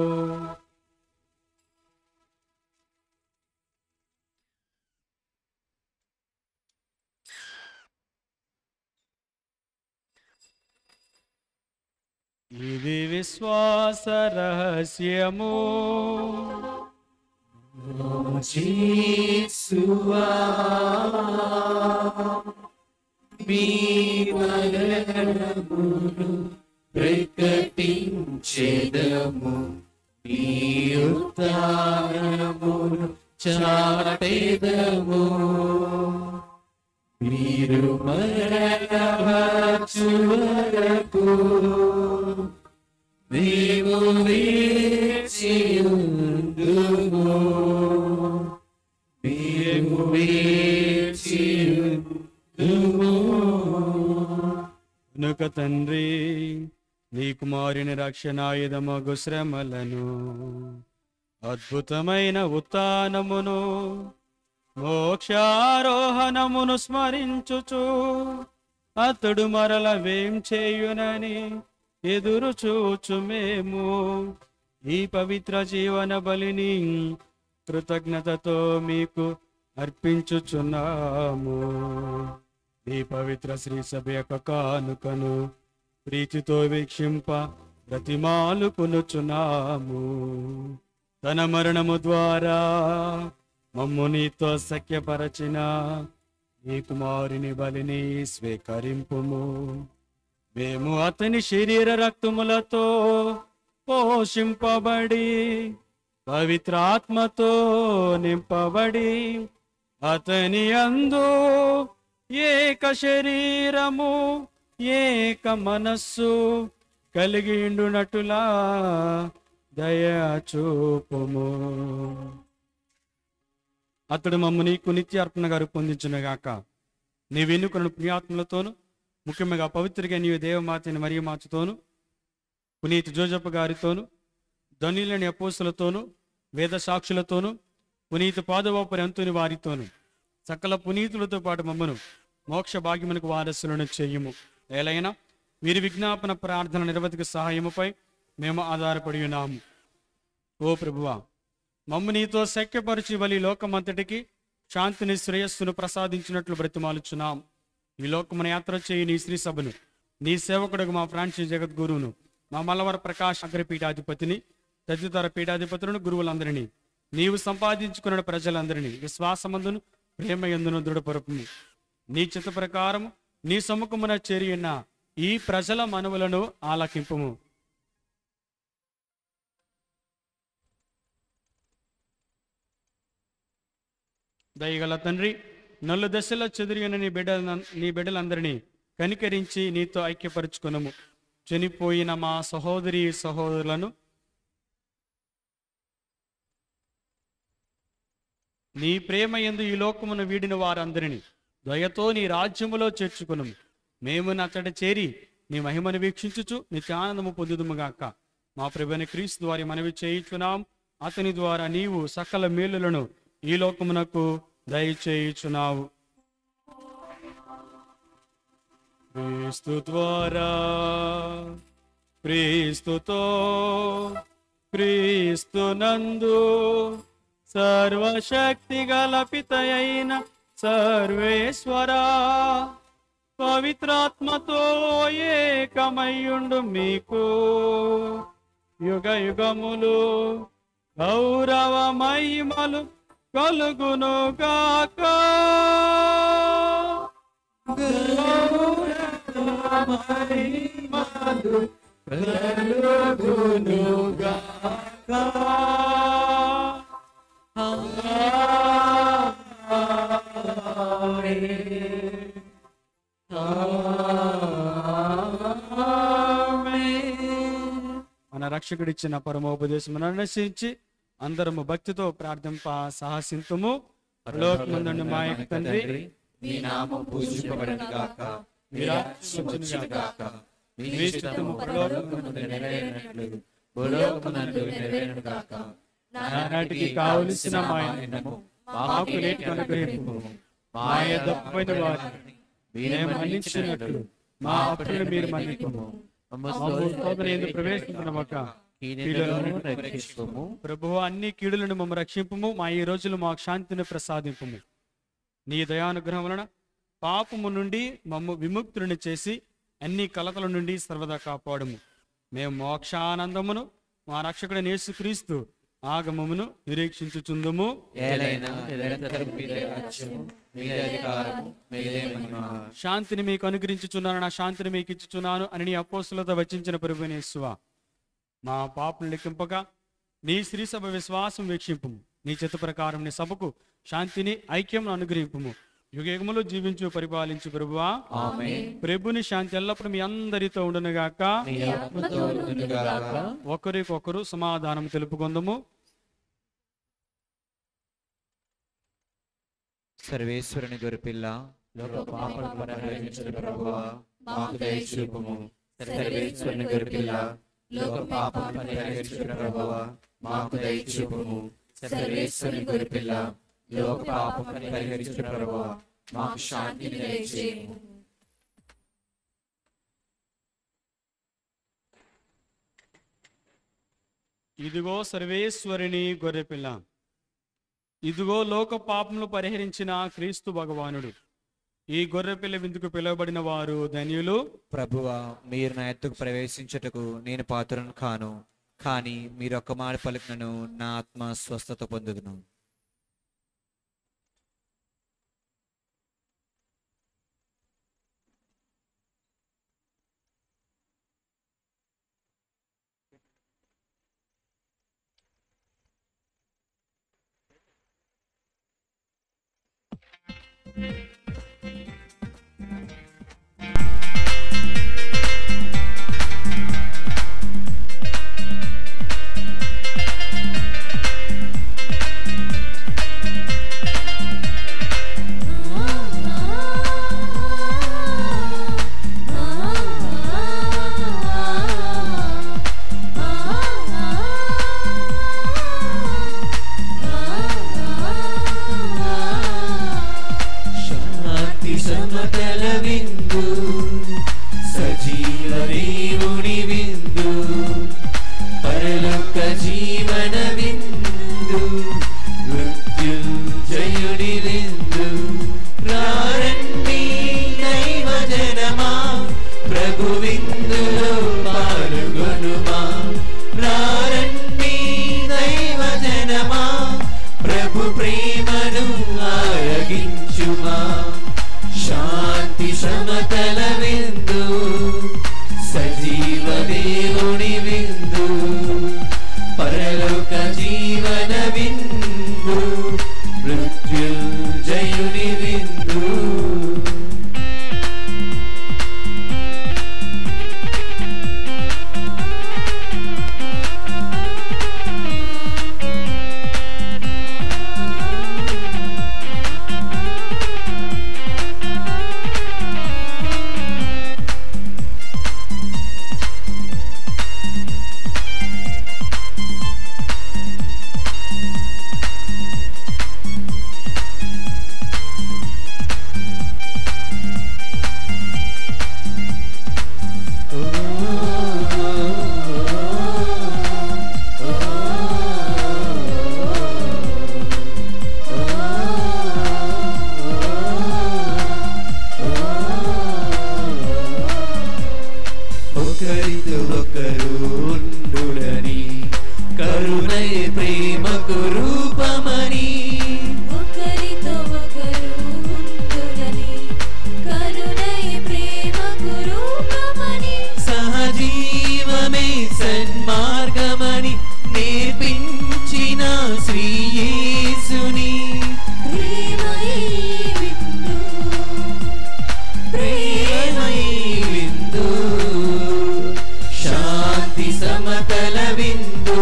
ఇది విశ్వాస రహస్యము జీసువా మీ మరణమును ప్రకటించెదము మీ ఉత్థానమును చాటెదము మీరు మరణవచ్చు వరకు మేము వేచియుందుము మేము వేచియుందుము కనుక తండ్రి నీ కుమారుని రక్షణాయుధమగు శ్రమలను అద్భుతమైన ఉత్థానమును మోక్షారోహణమును స్మరించుచు అతడు మరల వేం చేయునని ఎదురు చూచు మేము ఈ పవిత్ర జీవన బలిని కృతజ్ఞతతో మీకు అర్పించుచున్నాము ఈ పవిత్ర శ్రీ సభ యొక్క కానుకను ప్రీతితో వీక్షింప ప్రతిమాలు కొనుచున్నాము తన మరణము ద్వారా మమ్ము నీతో సఖ్యపరచిన ఈ కుమారుని బలిని స్వీకరింపుము మేము అతని శరీర రక్తములతో పోషింపబడి పవిత్రాత్మతో నింపబడి అతని అందు ఏక శరీరము ఏక మనస్సు కలిగి ఉండునటులా దయా చూపుము అతడు మమ్మ నీకు నిత్య అర్పణగా రూపొందించునుగాక నీ వెన్నుకను పుణ్యాత్మలతోను ముఖ్యంగా పవిత్రగా నీవు దేవమాతని మరియు మాచుతోను పునీత్ జోజప్ప గారితోను ధనులని అపోసులతోను వేద సాక్షులతోను పునీత పాదవాపరి అంతుని వారితోను సకల పునీతులతో పాటు మమ్మను మోక్ష భాగ్యమునకు వారసులను చెయ్యము ఏలైనా వీరి విజ్ఞాపన ప్రార్థన నిరవధిక సహాయముపై మేము ఆధారపడి ఉన్నాము ఓ ప్రభువా మమ్ము నీతో శక్యపరిచి వలి లోకమంతటికి శాంతిని శ్రేయస్సును ప్రసాదించినట్లు బ్రతిమాలుచున్నాం ఈ లోకమున యాత్ర చేయి నీ శ్రీ సభను నీ సేవకుడుగు మా ఫ్రాన్సిస్ జగద్గురువును మా మల్లవర ప్రకాష్ అగ్రపీఠాధిపతిని తదితర పీఠాధిపతులను గురువులందరినీ నీవు సంపాదించుకున్న ప్రజలందరినీ విశ్వాసమందును ప్రేమ ఎందును దృఢపరుపుము నీ చిత్త ప్రకారం నీ సముఖమున చేరి ఉన్న ఈ ప్రజల మనవులను ఆలకింపుము దయగల తండ్రి నల్లు దశలో చెదిరిగిన నీ బిడ్డల నీ బిడ్డలందరినీ కనికరించి నీతో ఐక్యపరుచుకునము చనిపోయిన మా సహోదరి సహోదరులను నీ ప్రేమ ఎందు ఈ లోకమును వీడిన వారందరినీ దయతో నీ రాజ్యములో చేర్చుకునము మేము నచ్చట చేరి నీ మహిమను వీక్షించుచు నిత్యానందము పొందుదుముగాక మా ప్రభుని క్రీస్తు వారి మనవి చేయుచున్నాం అతని ద్వారా నీవు సకల మేలులను ఈ లోకమునకు దయచేయుచున్నావు క్రీస్తు ద్వారా క్రీస్తుతో క్రీస్తునందు సర్వశక్తి గల పితయైన సర్వేశ్వరా పవిత్రాత్మతో ఏకమయ్యుండు మీకు యుగ యుగములు గౌరవ మహిమలు కలుగును గాక మన రక్షకుడిచ్చిన పరమోపదేశమును అనుసరించి అందరము భక్తితో ప్రార్థింప సాహసింతుము లోకమందుండి మా యొక్క తండ్రి మీ నామం పూజింపబడను గాక మీ రాజ్యం వచ్చును గాక మీ చిత్తము పరలోకమందు నెరవేరినట్లు భూలోకమందు నెరవేరును గాక నానాటికి కావలసిన మా అన్నము మాకు నేటి అనుగ్రహింపు మా యొద్దపోయిన వారిని మేము మన్నించినట్లు మా అప్పులను మీరు మన్నింపము మమ్ము శోధన ఎందుకు ప్రవేశించినమక కీడులను రక్షించుము ప్రభువు అన్ని కీడులను మమ్మ రక్షింపుము మా ఈ రోజులు మాకు శాంతిని ప్రసాదింపుము నీ దయానుగ్రహం వలన పాపము నుండి మమ్ము విముక్తులను చేసి అన్ని కలతల నుండి సర్వదా కాపాడము మేము మోక్షానందమును మా రక్షకుడైన యేసుక్రీస్తు ఆగమమును నిరీక్షించుచుందుము ఏలైనా నిరంతరం మీదే రాజ్యము మీదే అధికారము మీదే మహిమ శాంతిని మీకు అనుగ్రహించుచున్నాను నా శాంతిని మీకు ఇచ్చుచున్నాను అని నీ అపోస్తులతో వచించిన ప్రభునేశ్వ మా పాపను లెక్కింపగా నీ శ్రీ సభ విశ్వాసం వీక్షింపుము నీ చిత్త ప్రకారం నీ సభకు శాంతిని ఐక్యం అనుగ్రహింపుము యుగయుగములు జీవించు పరిపాలించు ప్రభువా ఆమేన్ ప్రభుని శాంతి ఎల్లప్పుడూ మీ అందరితో ఉండునుగాక మీ ఆత్మతో ఉండునుగాక ఒకరికొకరు సమాధానం తెలుపుకుందము సర్వేశ్వరుని గొరిపిల్ల లోక పాపను పరిహరించిన ప్రభువా మాకు దయచూపుము సర్వేశ్వరుని గొరిపిల్ల లోక పాపను పరిహరించిన ప్రభువా మాకు దయచూపుము సర్వేశ్వరుని గొరిపిల్ల లోక పాపను పరిహరించిన ప్రభువా మాకు శాంతిని దయచేయము ఇదిగో సర్వేశ్వరిని గొర్రెపిల్ల ఇదిగో లోక పాపములు పరిహరించిన క్రీస్తు భగవానుడు ఈ గొర్రెపిల్ల విందుకు పిలువబడిన వారు ధన్యులు ప్రభువా మీరు నా ఎత్తుకు ప్రవేశించుటకు నేను పాత్రను కాను కానీ మీరు ఒక్క మాట పలుకునను నా ఆత్మ స్వస్థత పొందుదును ఆ మృత్యుంజయుడి విందు రారండి దైవ జనమా ప్రభు విందులో పాల్గొనుమా రారండి దైవ జనమా ప్రభు ప్రేమను ఆరగించుమా శాంతి సమతల విందు సజీవ దేవుని విందు పరలోక జీవన విందు మృత్యుంజయుని విందు ఒకరితో ఒకరు ఉండుడని కరుణై ప్రేమకు రూపమని ఒకరితో ఒకరు ఉండునని కరుణై ప్రేమకు రూపమని సహజీవమే సన్మార్గమని నేర్పించిన శ్రీయేసుని ప్రేమయే విందు ప్రేమై విందు శాంతి సమతల విందు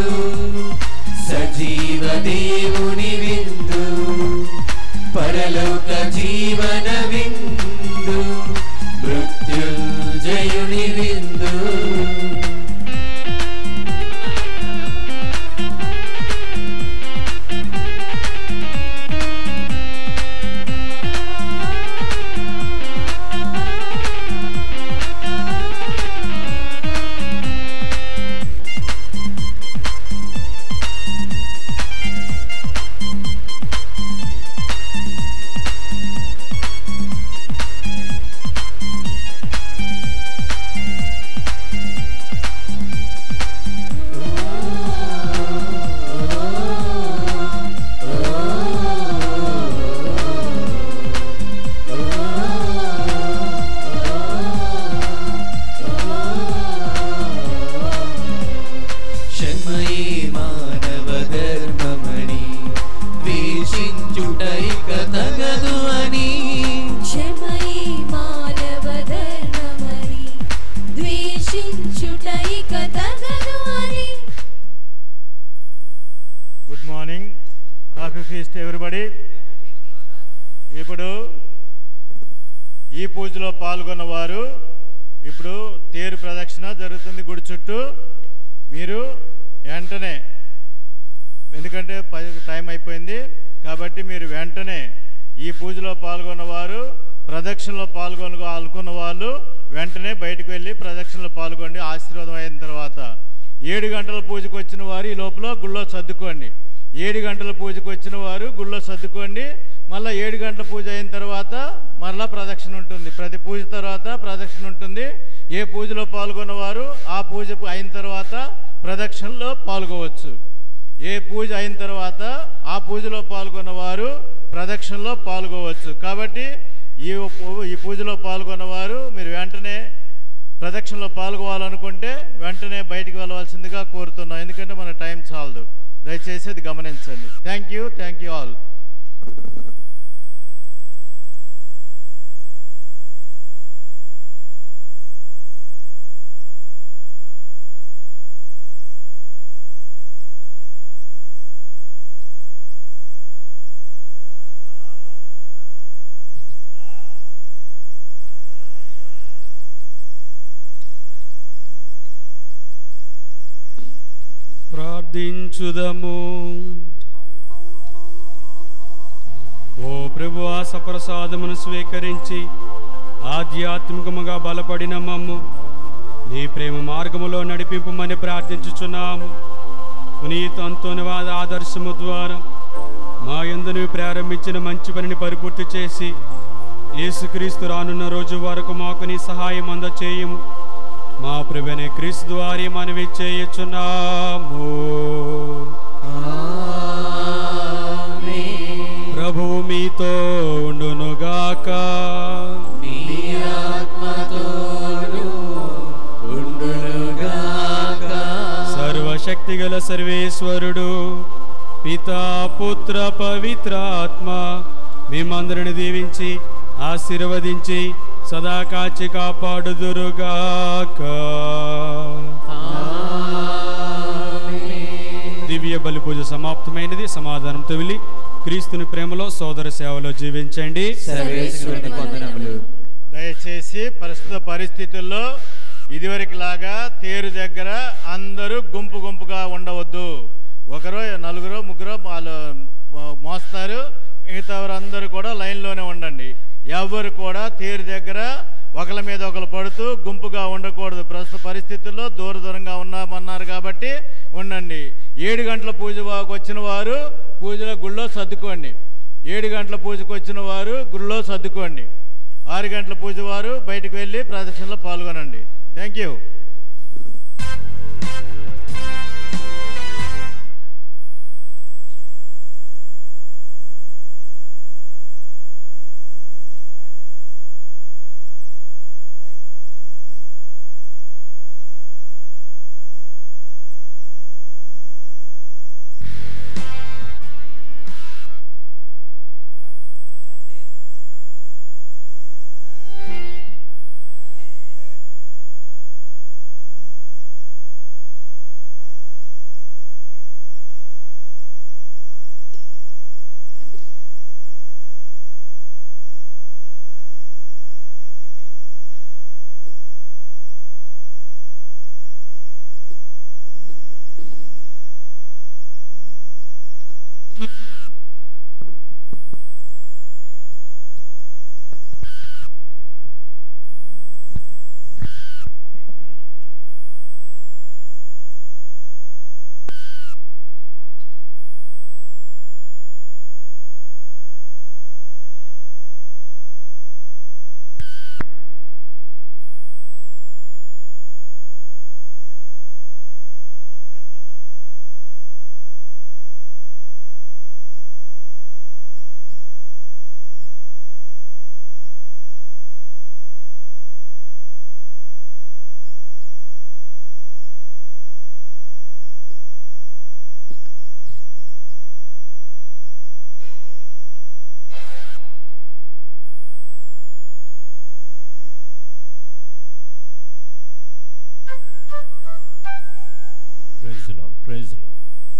సజీవ దేవుని విందు పరలోక జీవన విందు మృత్యుంజయుని విందు క్షమయే మానవ ధర్మమని ద్వేషించుటైక తగదు అని క్షమయే మానవ ధర్మమని ద్వేషించుట ఇక తగదు అని గుడ్ మార్నింగ్ కాఫీ ఫీస్ట్ ఎవరిబడి ఇప్పుడు ఈ పూజలో పాల్గొన్న వారు ఇప్పుడు తేరు ప్రదక్షిణ జరుగుతుంది గుడి చుట్టూ మీరు వెంటనే ఎందుకంటే పది టైం అయిపోయింది కాబట్టి మీరు వెంటనే ఈ పూజలో పాల్గొన్న వారు ప్రదక్షిణలో పాల్గొన అనుకున్న వాళ్ళు వెంటనే బయటకు వెళ్ళి ప్రదక్షిణలో పాల్గొండి ఆశీర్వాదం అయిన తర్వాత ఏడు గంటల పూజకు వచ్చిన వారు ఈ లోపల గుళ్ళో సర్దుకోండి ఏడు గంటల పూజకు వచ్చిన వారు గుళ్ళో సర్దుకోండి మళ్ళీ ఏడు గంటల పూజ అయిన తర్వాత మరలా ప్రదక్షిణ ఉంటుంది ప్రతి పూజ తర్వాత ప్రదక్షిణ ఉంటుంది ఏ పూజలో పాల్గొన్న వారు ఆ పూజ అయిన తర్వాత ప్రదక్షిణలో పాల్గొవచ్చు ఏ పూజ అయిన తర్వాత ఆ పూజలో పాల్గొన్న వారు ప్రదక్షిణలో పాల్గొవచ్చు కాబట్టి ఈ పూ- ఈ పూజలో పాల్గొన్న వారు మీరు వెంటనే ప్రదక్షిణలో పాల్గొవాలనుకుంటే వెంటనే బయటికి వెళ్ళవలసిందిగా కోరుతున్నాం ఎందుకంటే మన టైం చాలదు దయచేసి అది గమనించండి thank you thank you all ప్రార్థించుదము ఓ ప్రభు ఆ సప్రసాదమును స్వీకరించి ఆధ్యాత్మికముగా బలపడిన మమ్ము నీ ప్రేమ మార్గములో నడిపింపమని ప్రార్థించుచున్నాము పునీత్ అంతోనివాద ఆదర్శము ద్వారా మా యందు నీవు ప్రారంభించిన మంచి పనిని పరిపూర్తి చేసి యేసుక్రీస్తు రానున్న రోజు వరకు మాకు నీ సహాయం అందచేయము మా ప్రభునే క్రీస్తు ద్వారా మనవి చేయుచున్నాము ప్రభువు మీతో ఉండునుగాక సర్వశక్తిగల సర్వేశ్వరుడు పితా పుత్ర పవిత్ర ఆత్మ మిమ్మందరిని దీవించి ఆశీర్వదించి సదా కాచి కాపాడుదురుగాక దివ్య బలి పూజ సమాప్తమైనది సమాధానంతో వెళ్ళి క్రీస్తుని ప్రేమలో సోదర సేవలో జీవించండి సర్వేశ్వరుని వందనములు దయచేసి ప్రస్తుత పరిస్థితుల్లో ఇదివరకు లాగా తేరు దగ్గర అందరూ గుంపు గుంపుగా ఉండవద్దు ఒకరు నలుగురు ముగ్గురు వాళ్ళు మో- మోస్తారు మిగతా అందరూ కూడా లైన్లోనే ఉండండి ఎవరు కూడా తేరు దగ్గర ఒకరి మీద ఒకరు పడుతూ గుంపుగా ఉండకూడదు ప్రస్తుత పరిస్థితుల్లో దూర దూరంగా ఉన్నామన్నారు కాబట్టి ఉండండి ఏడు గంటల పూజ వా- వచ్చిన వారు పూజలో గుళ్ళో సర్దుకోండి ఏడు గంటల పూజకు వచ్చిన వారు గుళ్ళో సర్దుకోండి ఆరు గంటల పూజ వారు బయటకు వెళ్ళి ప్రదర్శనలో పాల్గొనండి thank you Praise the Lord. Praise the Lord.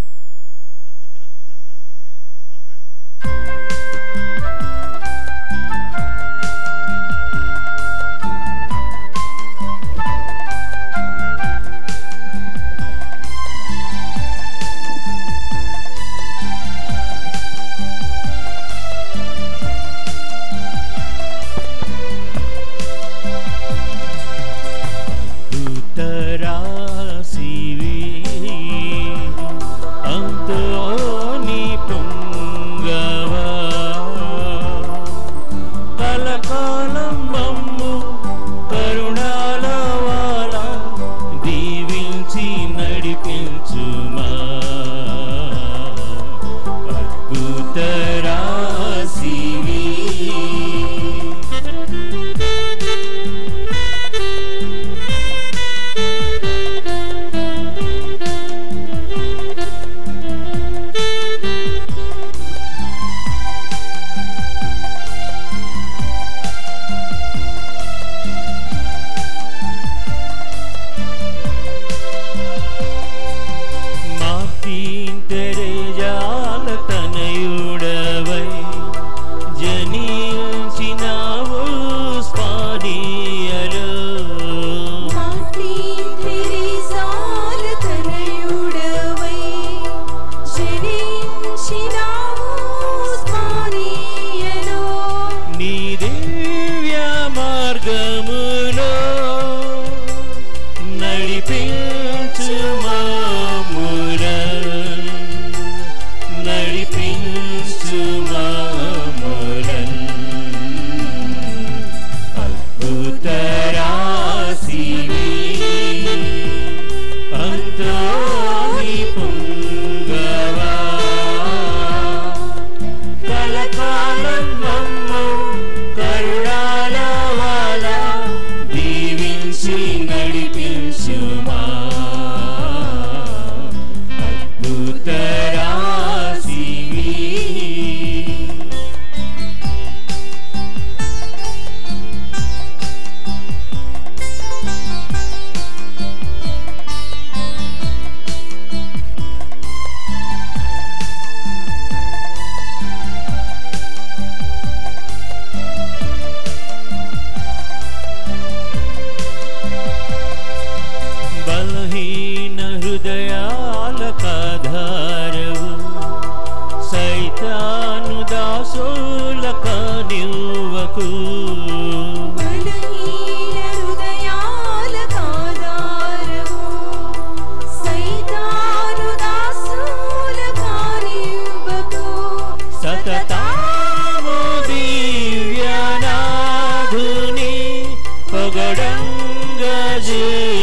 ఉత్తరాసివి అంతోని పొంగవా కలకాలం మమ్ము కరుణాల వాల దీవించి నడిపించుమా అద్భుతరాసివి మార్tín తెరేజాల తనయుడా సాతాను దాసోల కానివ్వకు బలహీన హృదయాల కాదారము సైతాను దాసుల కానివ్వకు సతతాము దివ్యనాథుని పొగడంగ జే